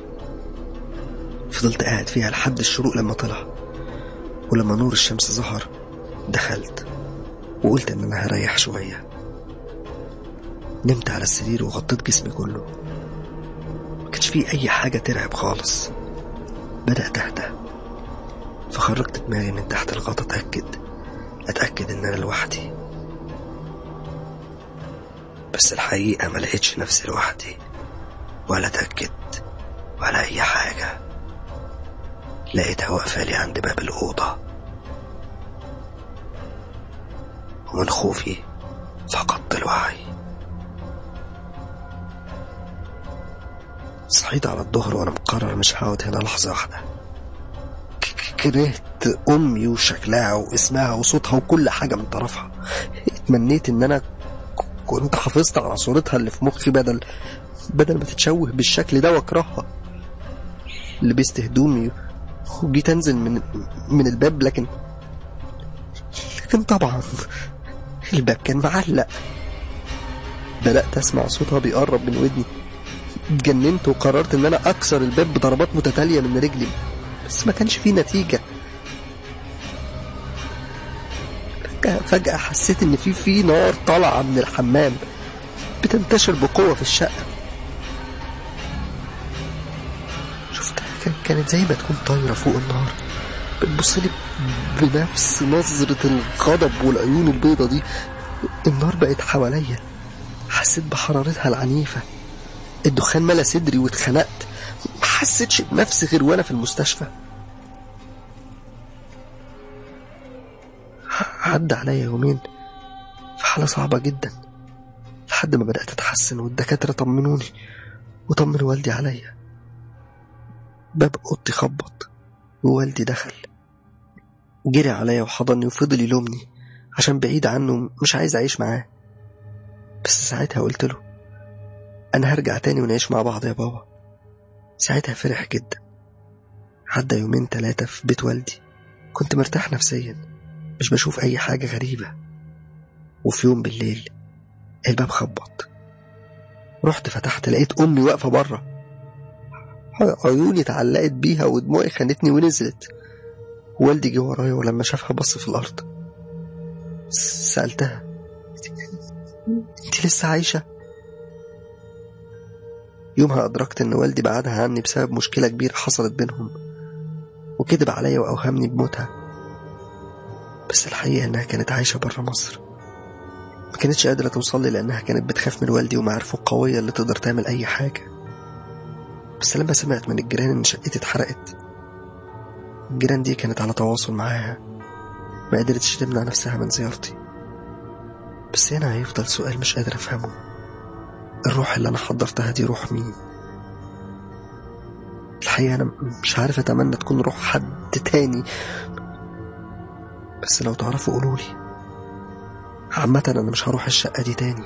فضلت قاعد فيها لحد الشروق لما طلع ولما نور الشمس ظهر دخلت وقلت ان انا هريح شوية نمت على السرير وغطيت جسمي كله ما كانش فيه اي حاجة ترعب خالص بدأت اهدى فخرجت دماغي من تحت الغطا اتأكد اتأكد ان انا لوحدي بس الحقيقة ما لقيتش نفسي لوحدي ولا اتأكدت ولا أي حاجة لقيتها واقفة لي عند باب الأوضة ومن خوفي فقدت الوعي صحيت على الظهر وأنا مقرر مش هقعد هنا لحظة واحدة كرهت أمي وشكلها واسمها وصوتها وكل حاجة من طرفها اتمنيت إن أنا كنت حافظت على صورتها اللي في مخي بدل بدل ما تتشوه بالشكل ده واكرهها لبست هدومي وجيت انزل من من الباب لكن لكن طبعا الباب كان معلق بدأت أسمع صوتها بيقرب من ودني اتجننت وقررت إن أنا أكسر الباب بضربات متتالية من رجلي بس ما كانش فيه نتيجة فجأة, فجأة حسيت إن في في نار طالعة من الحمام بتنتشر بقوة في الشقة شفتها كانت زي ما تكون طايرة فوق النار بتبص لي بنفس نظرة الغضب والعيون البيضة دي النار بقت حواليا حسيت بحرارتها العنيفة الدخان ملا صدري واتخنقت ما حسيتش بنفسي غير وانا في المستشفى عدى عليا يومين في حالة صعبة جدا لحد لحد ما بدأت أتحسن والدكاترة طمنوني وطمنوا والدي عليا باب أوضتي خبط ووالدي دخل جري عليا وحضني وفضل يلومني عشان بعيد عنه مش عايز أعيش معاه بس ساعتها قلت له أنا هرجع تاني ونعيش مع بعض يا بابا ساعتها فرح جدا عدى يومين تلاتة في بيت والدي كنت مرتاح نفسيا مش بشوف أي حاجة غريبة وفي يوم بالليل الباب خبط رحت فتحت لقيت أمي واقفة بره عيوني اتعلقت بيها ودموعي خانتني ونزلت والدي جه ورايا ولما شافها بص في الأرض سألتها انت لسه عايشة؟ يومها أدركت إن والدي بعدها عني بسبب مشكلة كبيرة حصلت بينهم وكذب عليا وأوهمني بموتها بس الحقيقة إنها كانت عايشة برا مصر ما كانتش قادرة توصل لي لأنها كانت بتخاف من والدي ومعارفه القوية اللي تقدر تعمل أي حاجة بس لما سمعت من الجيران إن شقتي اتحرقت الجيران دي كانت على تواصل معاها ما قدرتش تمنع نفسها من زيارتي بس هنا هيفضل سؤال مش قادر أفهمه الروح اللي أنا حضرتها دي روح مين؟ الحقيقة أنا مش عارف أتمنى تكون روح حد تاني بس لو تعرفوا قولولي عامة أنا مش هروح الشقة دي تاني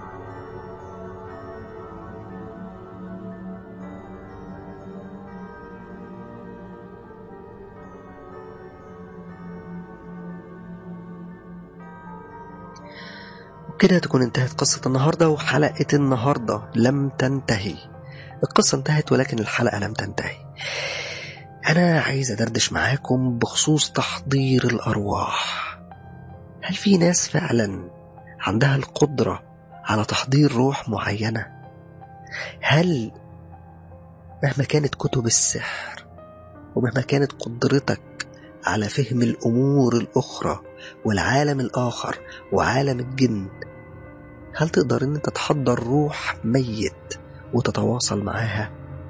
وكده تكون انتهت قصة النهاردة وحلقة النهاردة لم تنتهي القصة انتهت ولكن الحلقة لم تنتهي أنا عايز أدردش معاكم بخصوص تحضير الأرواح هل في ناس فعلا عندها القدرة على تحضير روح معينة هل مهما كانت كتب السحر ومهما كانت قدرتك على فهم الأمور الأخرى والعالم الآخر وعالم الجن هل تقدر ان انت تحضر روح ميت وتتواصل معاها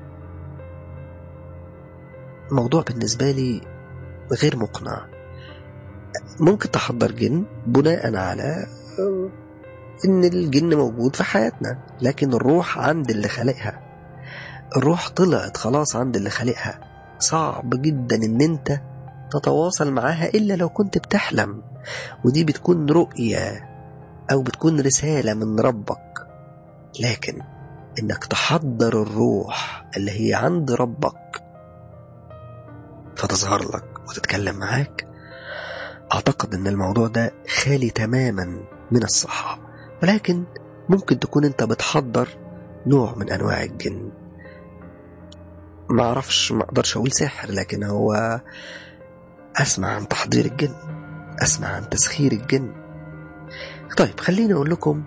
الموضوع بالنسبة لي غير مقنع ممكن تحضر جن بناء على ان الجن موجود في حياتنا لكن الروح عند اللي خلقها الروح طلعت خلاص عند اللي خلقها صعب جدا ان انت تتواصل معاها الا لو كنت بتحلم ودي بتكون رؤية او بتكون رسالة من ربك لكن انك تحضر الروح اللي هي عند ربك فتظهر لك وتتكلم معاك اعتقد ان الموضوع ده خالي تماما من الصحة ولكن ممكن تكون انت بتحضر نوع من انواع الجن ما اعرفش ما اقدرش اقول سحر لكن هو اسمع عن تحضير الجن اسمع عن تسخير الجن طيب خليني اقول لكم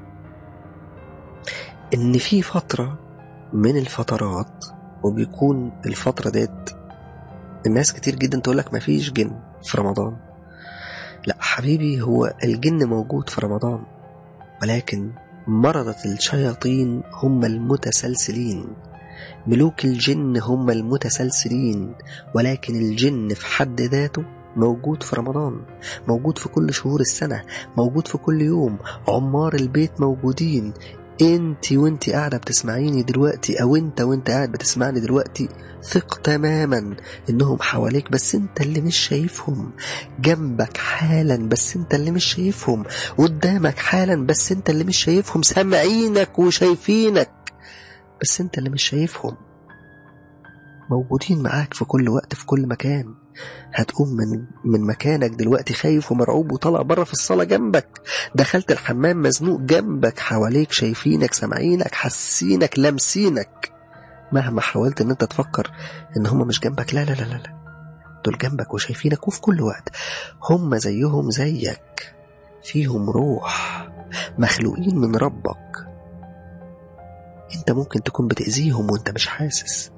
ان في فترة من الفترات وبيكون الفترة ديت الناس كتير جدا تقول لك مفيش جن في رمضان لا حبيبي هو الجن موجود في رمضان ولكن مرضة الشياطين هم المتسلسلين ملوك الجن هم المتسلسلين ولكن الجن في حد ذاته موجود في رمضان موجود في كل شهور السنة موجود في كل يوم عمار البيت موجودين انت وانت قاعدة بتسمعيني دلوقتي او انت وانت قاعد بتسمعني دلوقتي ثق تماما انهم حواليك بس انت اللي مش شايفهم جنبك حالا بس انت اللي مش شايفهم قدامك حالا بس انت اللي مش شايفهم سامعينك وشايفينك بس انت اللي مش شايفهم موجودين معاك في كل وقت في كل مكان هتقوم من من مكانك دلوقتي خايف ومرعوب وطلع بره في الصاله جنبك دخلت الحمام مزنوق جنبك حواليك شايفينك سامعينك حاسينك لامسينك مهما حاولت ان انت تفكر ان هم مش جنبك لا لا لا لا لا دول جنبك وشايفينك وفي كل وقت هم زيهم زيك فيهم روح مخلوقين من ربك انت ممكن تكون بتأذيهم وانت مش حاسس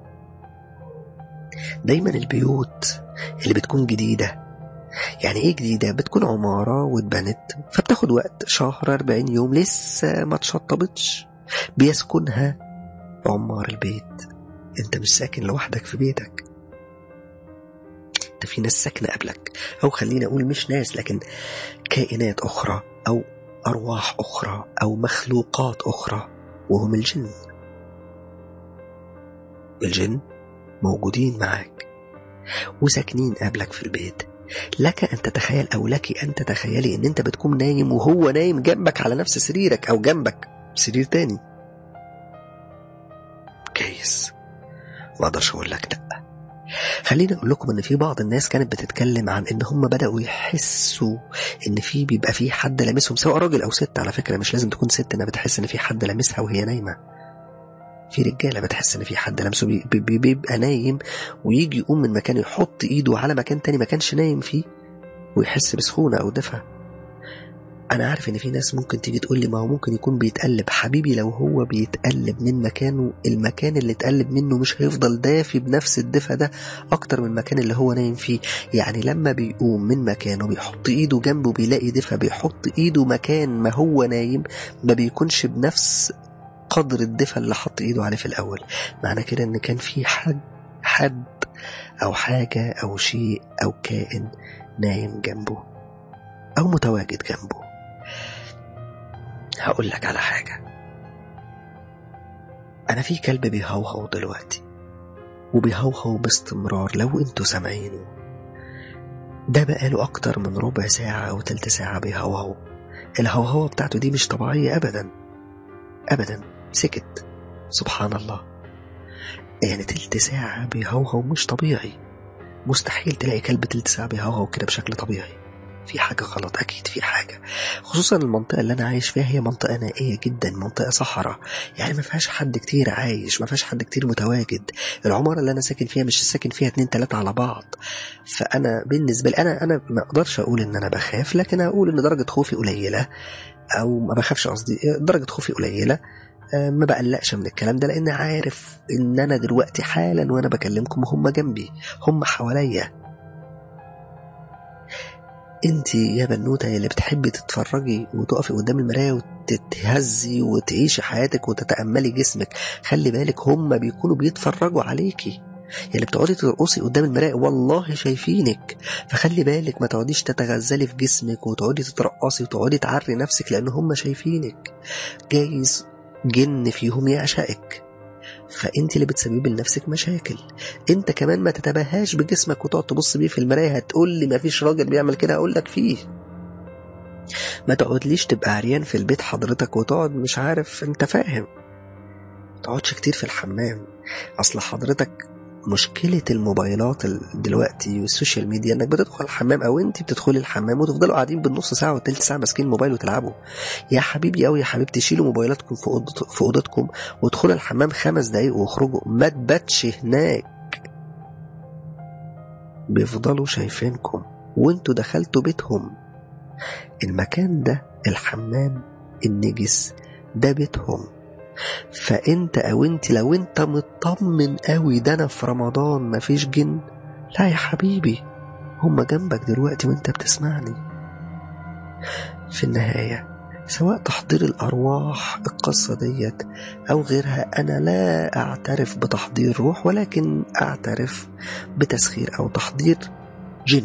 دايما البيوت اللي بتكون جديدة يعني ايه جديدة بتكون عمارة واتبنت فبتاخد وقت شهر أربعين يوم لسه ما تشطبتش بيسكنها عمار البيت انت مش ساكن لوحدك في بيتك انت في ناس ساكنة قبلك او خلينا اقول مش ناس لكن كائنات اخرى او أرواح أخرى أو مخلوقات أخرى وهم الجن الجن موجودين معاك وساكنين قبلك في البيت لك أن تتخيل أو لك أن تتخيلي أن أنت بتكون نايم وهو نايم جنبك على نفس سريرك أو جنبك سرير تاني كويس ما اقدرش اقول لك لا خليني اقول لكم ان في بعض الناس كانت بتتكلم عن ان هم بداوا يحسوا ان في بيبقى في حد لامسهم سواء راجل او ست على فكره مش لازم تكون ست انها بتحس ان في حد لامسها وهي نايمه في رجاله بتحس ان في حد لامسه بي- بي- بيبقى نايم ويجي يقوم من مكانه يحط ايده على مكان تاني ما كانش نايم فيه ويحس بسخونه او دفى انا عارف ان في ناس ممكن تيجي تقول لي ما هو ممكن يكون بيتقلب حبيبي لو هو بيتقلب من مكانه المكان اللي اتقلب منه مش هيفضل دافي بنفس الدفى ده اكتر من المكان اللي هو نايم فيه يعني لما بيقوم من مكانه بيحط ايده جنبه بيلاقي دفى بيحط ايده مكان ما هو نايم ما بيكونش بنفس قدر الدفى اللي حط ايده عليه في الاول معنى كده ان كان في حد حد او حاجة او شيء او كائن نايم جنبه او متواجد جنبه هقول لك على حاجة أنا في كلب بيهوهو دلوقتي وبيهوهو باستمرار لو انتوا سامعينه ده بقاله أكتر من ربع ساعة أو تلت ساعة بيهوهو الهوهوة بتاعته دي مش طبيعية أبدا أبدا سكت سبحان الله يعني تلت ساعة بيهوهو مش طبيعي مستحيل تلاقي كلب تلت ساعة بيهوهو كده بشكل طبيعي في حاجة غلط أكيد في حاجة خصوصا المنطقة اللي أنا عايش فيها هي منطقة نائية جدا منطقة صحراء يعني ما فيهاش حد كتير عايش ما فيهاش حد كتير متواجد العمارة اللي أنا ساكن فيها مش ساكن فيها اتنين تلاتة على بعض فأنا بالنسبة لي أنا أنا ما أقدرش أقول إن أنا بخاف لكن أقول إن درجة خوفي قليلة أو ما بخافش قصدي درجة خوفي قليلة آه، ما بقلقش من الكلام ده لان عارف ان انا دلوقتي حالا وانا بكلمكم هم جنبي هم حواليا انت يا بنوته اللي بتحبي تتفرجي وتقفي قدام المرايه وتتهزي وتعيشي حياتك وتتاملي جسمك خلي بالك هم بيكونوا بيتفرجوا عليكي اللي بتقعدي ترقصي قدام المرايه والله شايفينك فخلي بالك ما تقعديش تتغزلي في جسمك وتقعدي تترقصي وتقعدي تعري نفسك لان هم شايفينك جايز جن فيهم يعشقك فانت اللي بتسببي لنفسك مشاكل انت كمان ما تتباهاش بجسمك وتقعد تبص بيه في المرايه هتقول لي ما فيش راجل بيعمل كده اقول لك فيه ما تقعدليش تبقى عريان في البيت حضرتك وتقعد مش عارف انت فاهم تقعدش كتير في الحمام اصل حضرتك مشكلة الموبايلات ال- دلوقتي والسوشيال ميديا انك بتدخل الحمام او انت بتدخلي الحمام وتفضلوا قاعدين بالنص ساعة والتلت ساعة ماسكين الموبايل وتلعبوا يا حبيبي او يا حبيبتي شيلوا موبايلاتكم في أوضت- في اوضتكم وادخلوا الحمام خمس دقايق واخرجوا ما تباتش هناك بيفضلوا شايفينكم وانتوا دخلتوا بيتهم المكان ده الحمام النجس ده بيتهم فانت او انت لو انت مطمن قوي ده انا في رمضان مفيش جن لا يا حبيبي هما جنبك دلوقتي وانت بتسمعني في النهاية سواء تحضير الأرواح القصة ديت أو غيرها أنا لا أعترف بتحضير روح ولكن أعترف بتسخير أو تحضير جن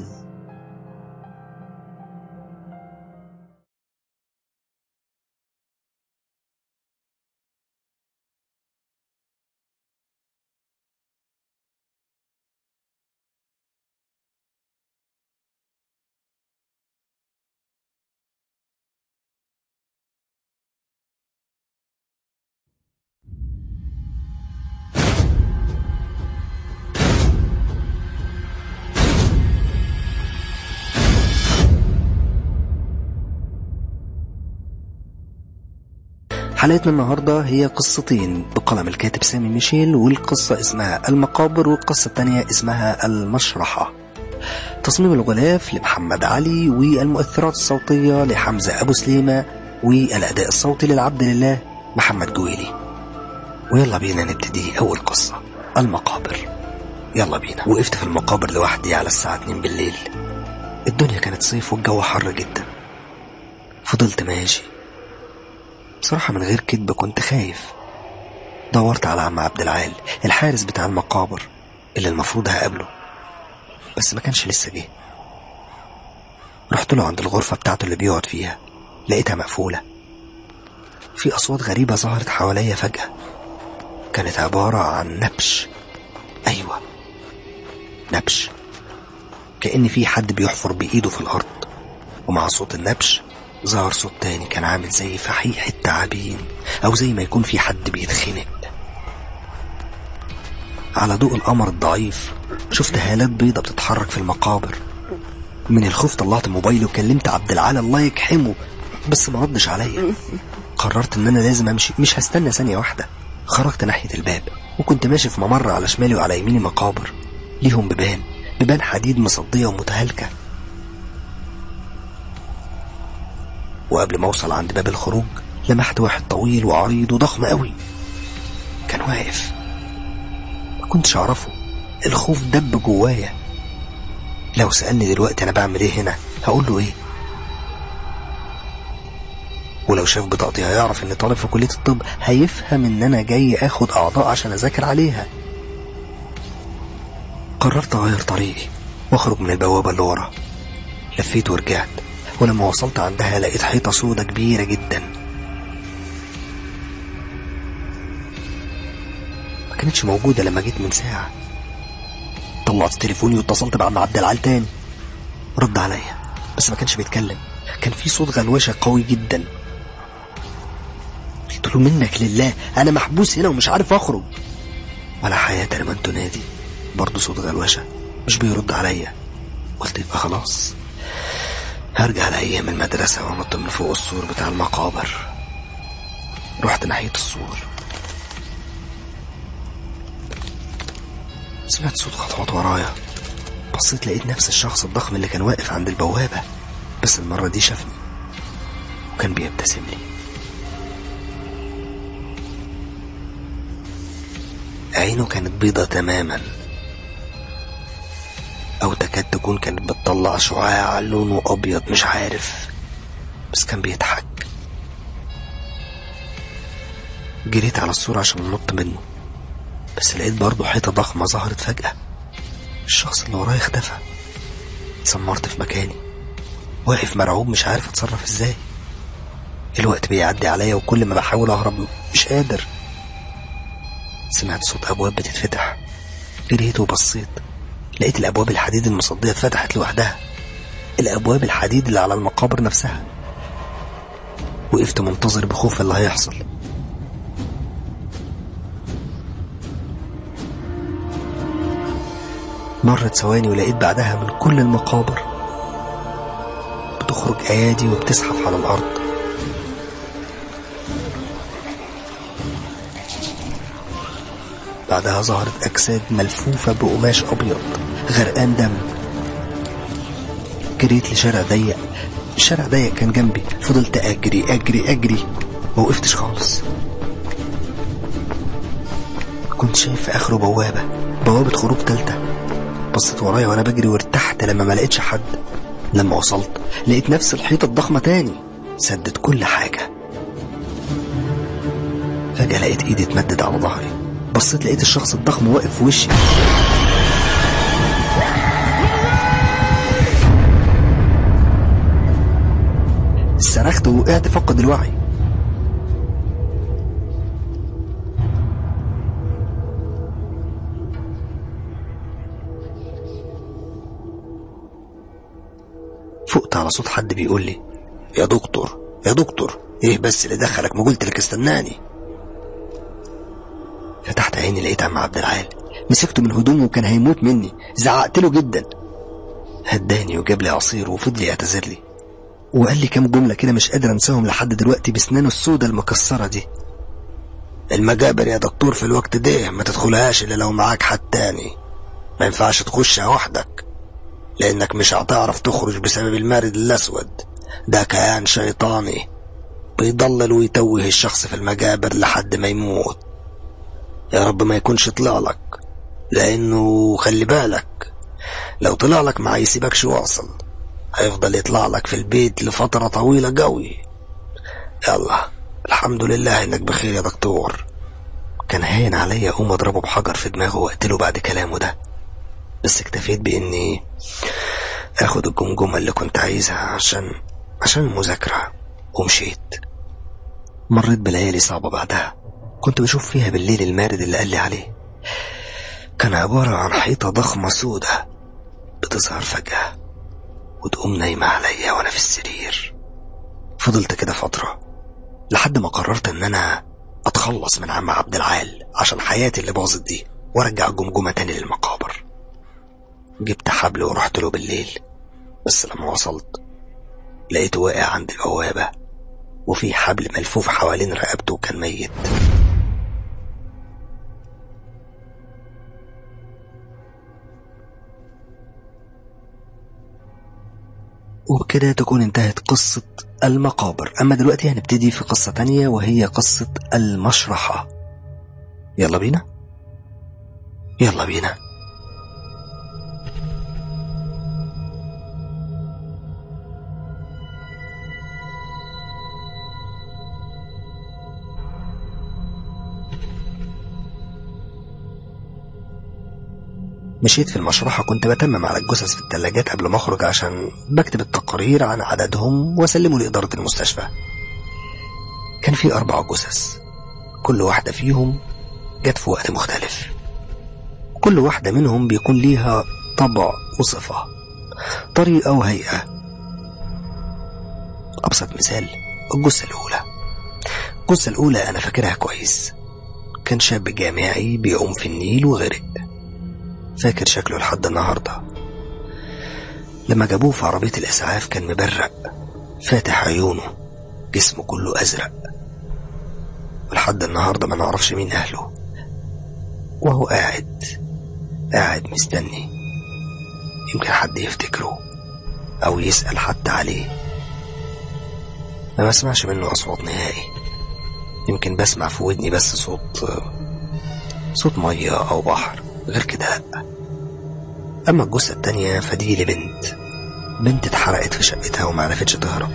حلقتنا النهاردة هي قصتين بقلم الكاتب سامي ميشيل والقصة اسمها المقابر والقصة الثانية اسمها المشرحة تصميم الغلاف لمحمد علي والمؤثرات الصوتية لحمزة أبو سليمة والأداء الصوتي للعبد لله محمد جويلي ويلا بينا نبتدي أول قصة المقابر يلا بينا وقفت في المقابر لوحدي على الساعة 2 بالليل الدنيا كانت صيف والجو حر جدا فضلت ماشي بصراحة من غير كدب كنت خايف دورت على عم عبد العال الحارس بتاع المقابر اللي المفروض هقابله بس ما كانش لسه جه رحت له عند الغرفة بتاعته اللي بيقعد فيها لقيتها مقفولة في أصوات غريبة ظهرت حواليا فجأة كانت عبارة عن نبش أيوة نبش كأن في حد بيحفر بإيده في الأرض ومع صوت النبش ظهر صوت تاني كان عامل زي فحيح التعابين أو زي ما يكون في حد بيتخنق على ضوء القمر الضعيف شفت هالات بيضة بتتحرك في المقابر من الخوف طلعت موبايلي وكلمت عبد العال الله يكحمه بس ما ردش عليا قررت ان انا لازم امشي مش هستنى ثانية واحدة خرجت ناحية الباب وكنت ماشي في ممر على شمالي وعلى يميني مقابر ليهم بيبان بيبان حديد مصدية ومتهالكة وقبل ما اوصل عند باب الخروج لمحت واحد طويل وعريض وضخم قوي كان واقف ما كنتش اعرفه الخوف دب جوايا لو سألني دلوقتي انا بعمل ايه هنا هقول له ايه ولو شاف بطاقتي هيعرف اني طالب في كلية الطب هيفهم ان انا جاي اخد اعضاء عشان اذاكر عليها قررت اغير طريقي واخرج من البوابة اللي ورا لفيت ورجعت ولما وصلت عندها لقيت حيطة سودة كبيرة جدا ما كانتش موجودة لما جيت من ساعة طلعت تليفوني واتصلت بعم عبد العال تاني رد عليا بس ما كانش بيتكلم كان في صوت غلوشة قوي جدا قلت له منك لله انا محبوس هنا ومش عارف اخرج ولا حياة لمن تنادي برضه صوت غلوشة مش بيرد عليا قلت يبقى خلاص هرجع لأيام المدرسة وأنط من فوق السور بتاع المقابر رحت ناحية السور سمعت صوت خطوات ورايا بصيت لقيت نفس الشخص الضخم اللي كان واقف عند البوابة بس المرة دي شافني وكان بيبتسم لي عينه كانت بيضة تماما أو تكاد تكون كانت بتطلع شعاع لونه أبيض مش عارف بس كان بيضحك جريت على السور عشان أنط منه بس لقيت برضه حيطة ضخمة ظهرت فجأة الشخص اللي ورايا اختفى اتسمرت في مكاني واقف مرعوب مش عارف اتصرف ازاي الوقت بيعدي عليا وكل ما بحاول اهرب مش قادر سمعت صوت ابواب بتتفتح جريت وبصيت لقيت الابواب الحديد المصديه اتفتحت لوحدها الابواب الحديد اللي على المقابر نفسها وقفت منتظر بخوف اللي هيحصل مرت ثواني ولقيت بعدها من كل المقابر بتخرج ايادي وبتزحف على الارض بعدها ظهرت اجساد ملفوفه بقماش ابيض غرقان دم جريت لشارع ضيق الشارع ضيق كان جنبي فضلت اجري اجري اجري ما وقفتش خالص كنت شايف في اخره بوابه بوابه خروج تالته بصيت ورايا وانا بجري وارتحت لما ما لقيتش حد لما وصلت لقيت نفس الحيطه الضخمه تاني سدت كل حاجه فجاه لقيت ايدي اتمدد على ظهري بصيت لقيت الشخص الضخم واقف في وشي صرخت ووقعت فقد الوعي فقت على صوت حد بيقول لي يا دكتور يا دكتور ايه بس اللي دخلك ما قلت لك استناني فتحت عيني لقيت عم عبد العال مسكته من هدومه وكان هيموت مني زعقت له جدا هداني وجاب لي عصير وفضل يعتذر لي وقال لي كام جملة كده مش قادر انساهم لحد دلوقتي بسنانه السودة المكسرة دي المجابر يا دكتور في الوقت ده ما تدخلهاش الا لو معاك حد تاني ما ينفعش تخشها وحدك لانك مش هتعرف تخرج بسبب المارد الاسود ده كيان شيطاني بيضلل ويتوه الشخص في المجابر لحد ما يموت يا رب ما يكونش طلع لك لانه خلي بالك لو طلع لك ما هيسيبكش واصل هيفضل يطلع لك في البيت لفترة طويلة قوي يلا الحمد لله انك بخير يا دكتور كان هين عليا اقوم اضربه بحجر في دماغه واقتله بعد كلامه ده بس اكتفيت باني اخد الجمجمة اللي كنت عايزها عشان عشان المذاكرة ومشيت مريت بليالي صعبة بعدها كنت بشوف فيها بالليل المارد اللي قال لي عليه كان عبارة عن حيطة ضخمة سودة بتظهر فجأة وتقوم نايمة عليا وأنا في السرير فضلت كده فترة لحد ما قررت إن أنا أتخلص من عم عبد العال عشان حياتي اللي باظت دي وأرجع الجمجمة تاني للمقابر جبت حبل ورحت له بالليل بس لما وصلت لقيته واقع عند البوابة وفي حبل ملفوف حوالين رقبته وكان ميت وبكده تكون انتهت قصة المقابر أما دلوقتي هنبتدي في قصة تانية وهي قصة المشرحة يلا بينا يلا بينا مشيت في المشرحة كنت بتمم على الجثث في التلاجات قبل ما أخرج عشان بكتب التقارير عن عددهم وأسلمه لإدارة المستشفى كان في أربع جثث كل واحدة فيهم جت في وقت مختلف كل واحدة منهم بيكون ليها طبع وصفة طريقة وهيئة أبسط مثال الجثة الأولى الجثة الأولى أنا فاكرها كويس كان شاب جامعي بيعوم في النيل وغرق فاكر شكله لحد النهاردة لما جابوه في عربية الإسعاف كان مبرق فاتح عيونه جسمه كله أزرق ولحد النهاردة ما نعرفش مين أهله وهو قاعد قاعد مستني يمكن حد يفتكره أو يسأل حتى عليه ما بسمعش منه أصوات نهائي يمكن بسمع في ودني بس صوت صوت مية أو بحر غير كده لأ أما الجثة التانية فدي لبنت بنت اتحرقت في شقتها ومعرفتش تهرب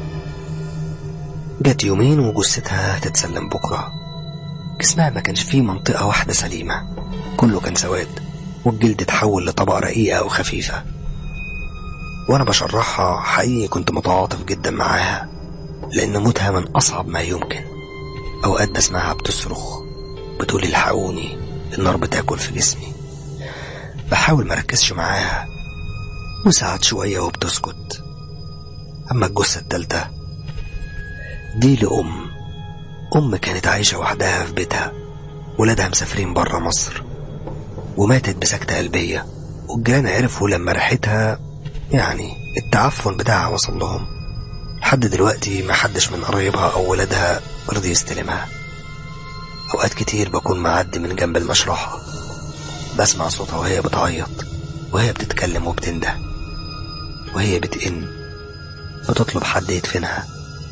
جت يومين وجثتها هتتسلم بكرة جسمها ما كانش فيه منطقة واحدة سليمة كله كان سواد والجلد اتحول لطبقة رقيقة وخفيفة وأنا بشرحها حقيقي كنت متعاطف جدا معاها لأن موتها من أصعب ما يمكن أوقات بسمعها بتصرخ بتقول الحقوني النار بتاكل في جسمي بحاول مركزش معاها وساعات شوية وبتسكت أما الجثة التالتة دي لأم أم كانت عايشة وحدها في بيتها ولادها مسافرين برا مصر وماتت بسكتة قلبية والجيران عرفوا لما ريحتها يعني التعفن بتاعها وصل لهم لحد دلوقتي ما حدش من قرايبها أو ولادها رضي يستلمها أوقات كتير بكون معدي من جنب المشرحة بسمع صوتها وهي بتعيط وهي بتتكلم وبتنده وهي بتئن بتطلب حد يدفنها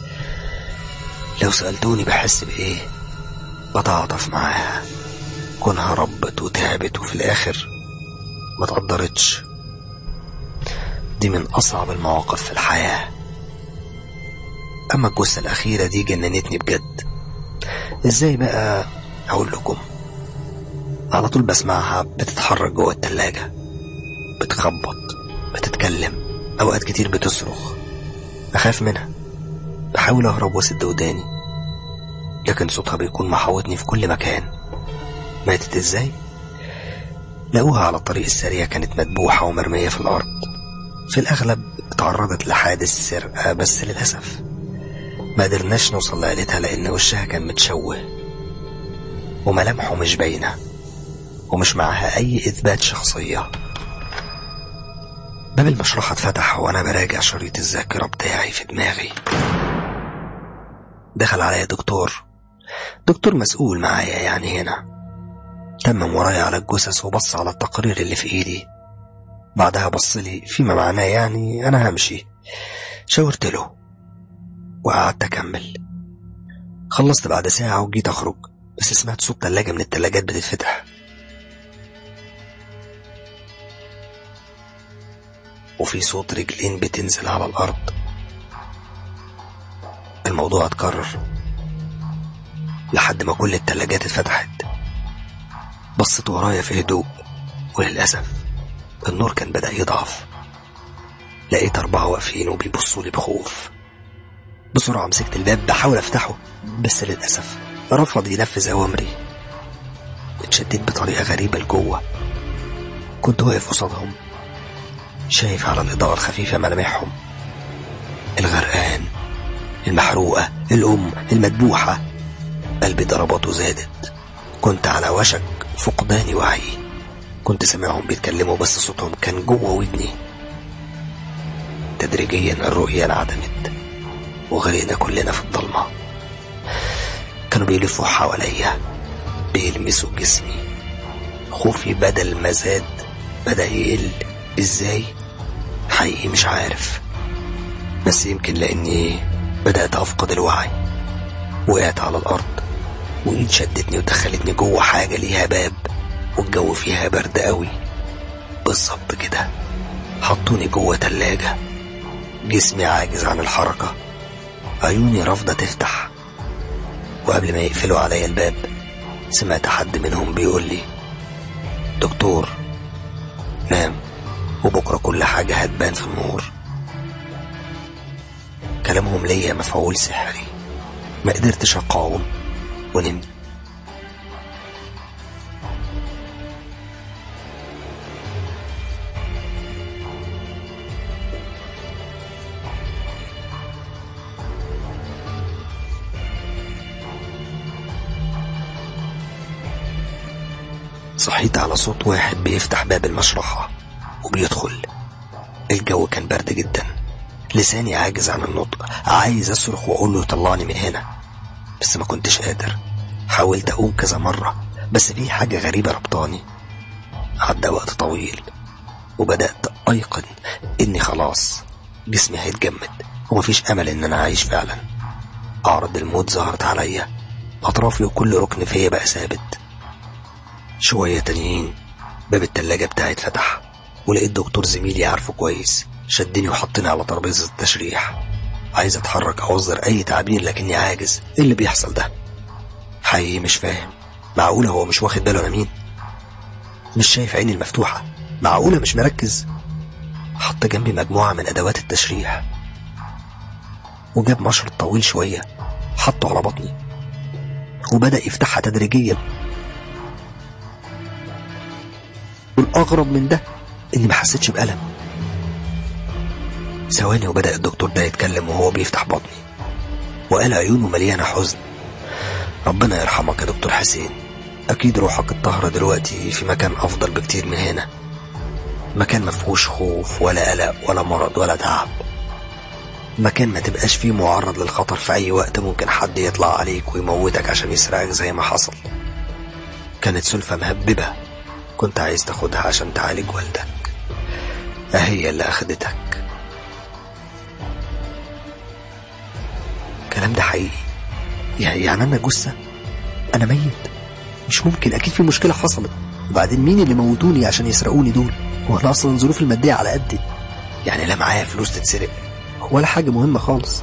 لو سألتوني بحس بإيه بتعاطف معاها كونها ربت وتعبت وفي الآخر ما تقدرتش دي من أصعب المواقف في الحياة أما الجثة الأخيرة دي جننتني بجد إزاي بقى أقول لكم على طول بسمعها بتتحرك جوه التلاجة بتخبط بتتكلم أوقات كتير بتصرخ أخاف منها بحاول أهرب وأسد وداني لكن صوتها بيكون محاوطني في كل مكان ماتت إزاي؟ لقوها على الطريق السريع كانت مدبوحة ومرمية في الأرض في الأغلب اتعرضت لحادث سرقة بس للأسف ما قدرناش نوصل لعيلتها لأن وشها كان متشوه وملامحه مش باينة ومش معاها أي إثبات شخصية باب المشرحة اتفتح وأنا براجع شريط الذاكرة بتاعي في دماغي دخل عليا دكتور دكتور مسؤول معايا يعني هنا تمم ورايا على الجثث وبص على التقرير اللي في ايدي بعدها بص لي فيما معناه يعني انا همشي شاورت له وقعدت اكمل خلصت بعد ساعة وجيت اخرج بس سمعت صوت تلاجة من التلاجات بتتفتح وفي صوت رجلين بتنزل على الأرض الموضوع اتكرر لحد ما كل التلاجات اتفتحت بصيت ورايا في هدوء وللأسف النور كان بدأ يضعف لقيت أربعة واقفين وبيبصوا لي بخوف بسرعة مسكت الباب بحاول أفتحه بس للأسف رفض ينفذ أوامري اتشددت بطريقة غريبة لجوه كنت واقف قصادهم شايف على الإضاءة الخفيفة ملامحهم الغرقان المحروقة الأم المذبوحة قلبي ضرباته زادت كنت على وشك فقدان وعي كنت سامعهم بيتكلموا بس صوتهم كان جوه ودني تدريجيا الرؤية انعدمت وغرقنا كلنا في الضلمة كانوا بيلفوا حواليا بيلمسوا جسمي خوفي بدل ما زاد بدأ يقل ازاي حقيقي مش عارف بس يمكن لاني بدأت افقد الوعي وقعت على الارض وايد شدتني ودخلتني جوه حاجة ليها باب والجو فيها برد قوي بالظبط كده حطوني جوه تلاجة جسمي عاجز عن الحركة عيوني رافضة تفتح وقبل ما يقفلوا عليا الباب سمعت حد منهم بيقول لي دكتور نام وبكرة كل حاجة هتبان في النور كلامهم ليا مفعول سحري ما قدرتش أقاوم ونمت صحيت على صوت واحد بيفتح باب المشرحة وبيدخل الجو كان برد جدا لساني عاجز عن النطق عايز اصرخ واقول له طلعني من هنا بس ما كنتش قادر حاولت اقوم كذا مرة بس في حاجة غريبة ربطاني عدى وقت طويل وبدأت أيقن إني خلاص جسمي هيتجمد ومفيش أمل إن أنا عايش فعلا أعرض الموت ظهرت عليا أطرافي وكل ركن فيا بقى ثابت شوية تانيين باب التلاجة بتاعي اتفتح ولقيت دكتور زميلي عارفه كويس شدني وحطني على ترابيزة التشريح عايز اتحرك او اصدر اي تعبير لكني عاجز ايه اللي بيحصل ده حقيقي مش فاهم معقولة هو مش واخد باله انا مين مش شايف عيني المفتوحة معقولة مش مركز حط جنبي مجموعة من ادوات التشريح وجاب مشرط طويل شوية حطه على بطني وبدأ يفتحها تدريجيا والأغرب من ده إني ما حسيتش بألم ثواني وبدأ الدكتور ده يتكلم وهو بيفتح بطني وقال عيونه مليانة حزن ربنا يرحمك يا دكتور حسين أكيد روحك الطاهرة دلوقتي في مكان أفضل بكتير من هنا مكان مفهوش خوف ولا قلق ولا مرض ولا تعب مكان ما تبقاش فيه معرض للخطر في أي وقت ممكن حد يطلع عليك ويموتك عشان يسرقك زي ما حصل كانت سلفة مهببة كنت عايز تاخدها عشان تعالج والدك أهي اللي أخدتك الكلام ده حقيقي يعني يعني أنا جثة أنا ميت مش ممكن أكيد في مشكلة حصلت وبعدين مين اللي موتوني عشان يسرقوني دول وأنا أصلا ظروفي المادية على قدي يعني لا معايا فلوس تتسرق ولا حاجة مهمة خالص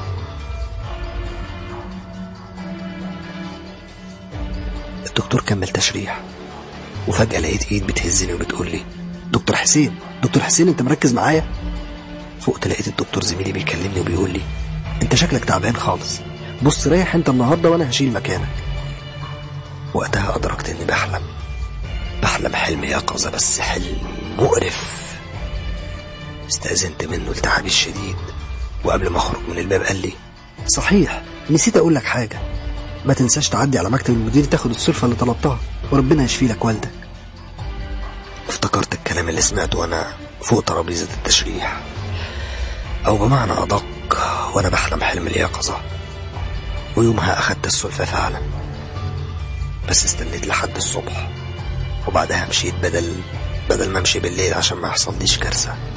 الدكتور كمل تشريح وفجأة لقيت ايد بتهزني وبتقول لي دكتور حسين دكتور حسين انت مركز معايا فوقت لقيت الدكتور زميلي بيكلمني وبيقول لي انت شكلك تعبان خالص بص ريح انت النهارده وانا هشيل مكانك وقتها ادركت اني بحلم بحلم حلم يقظة بس حلم مقرف استأذنت منه التعبي الشديد وقبل ما اخرج من الباب قال لي صحيح نسيت اقول لك حاجة ما تنساش تعدي على مكتب المدير تاخد السلفة اللي طلبتها وربنا يشفي لك والدك افتكرت الكلام اللي سمعته وانا فوق ترابيزة التشريح او بمعنى ادق وانا بحلم حلم اليقظة ويومها اخدت السلفة فعلا بس استنيت لحد الصبح وبعدها مشيت بدل بدل ما امشي بالليل عشان ما يحصليش كارثة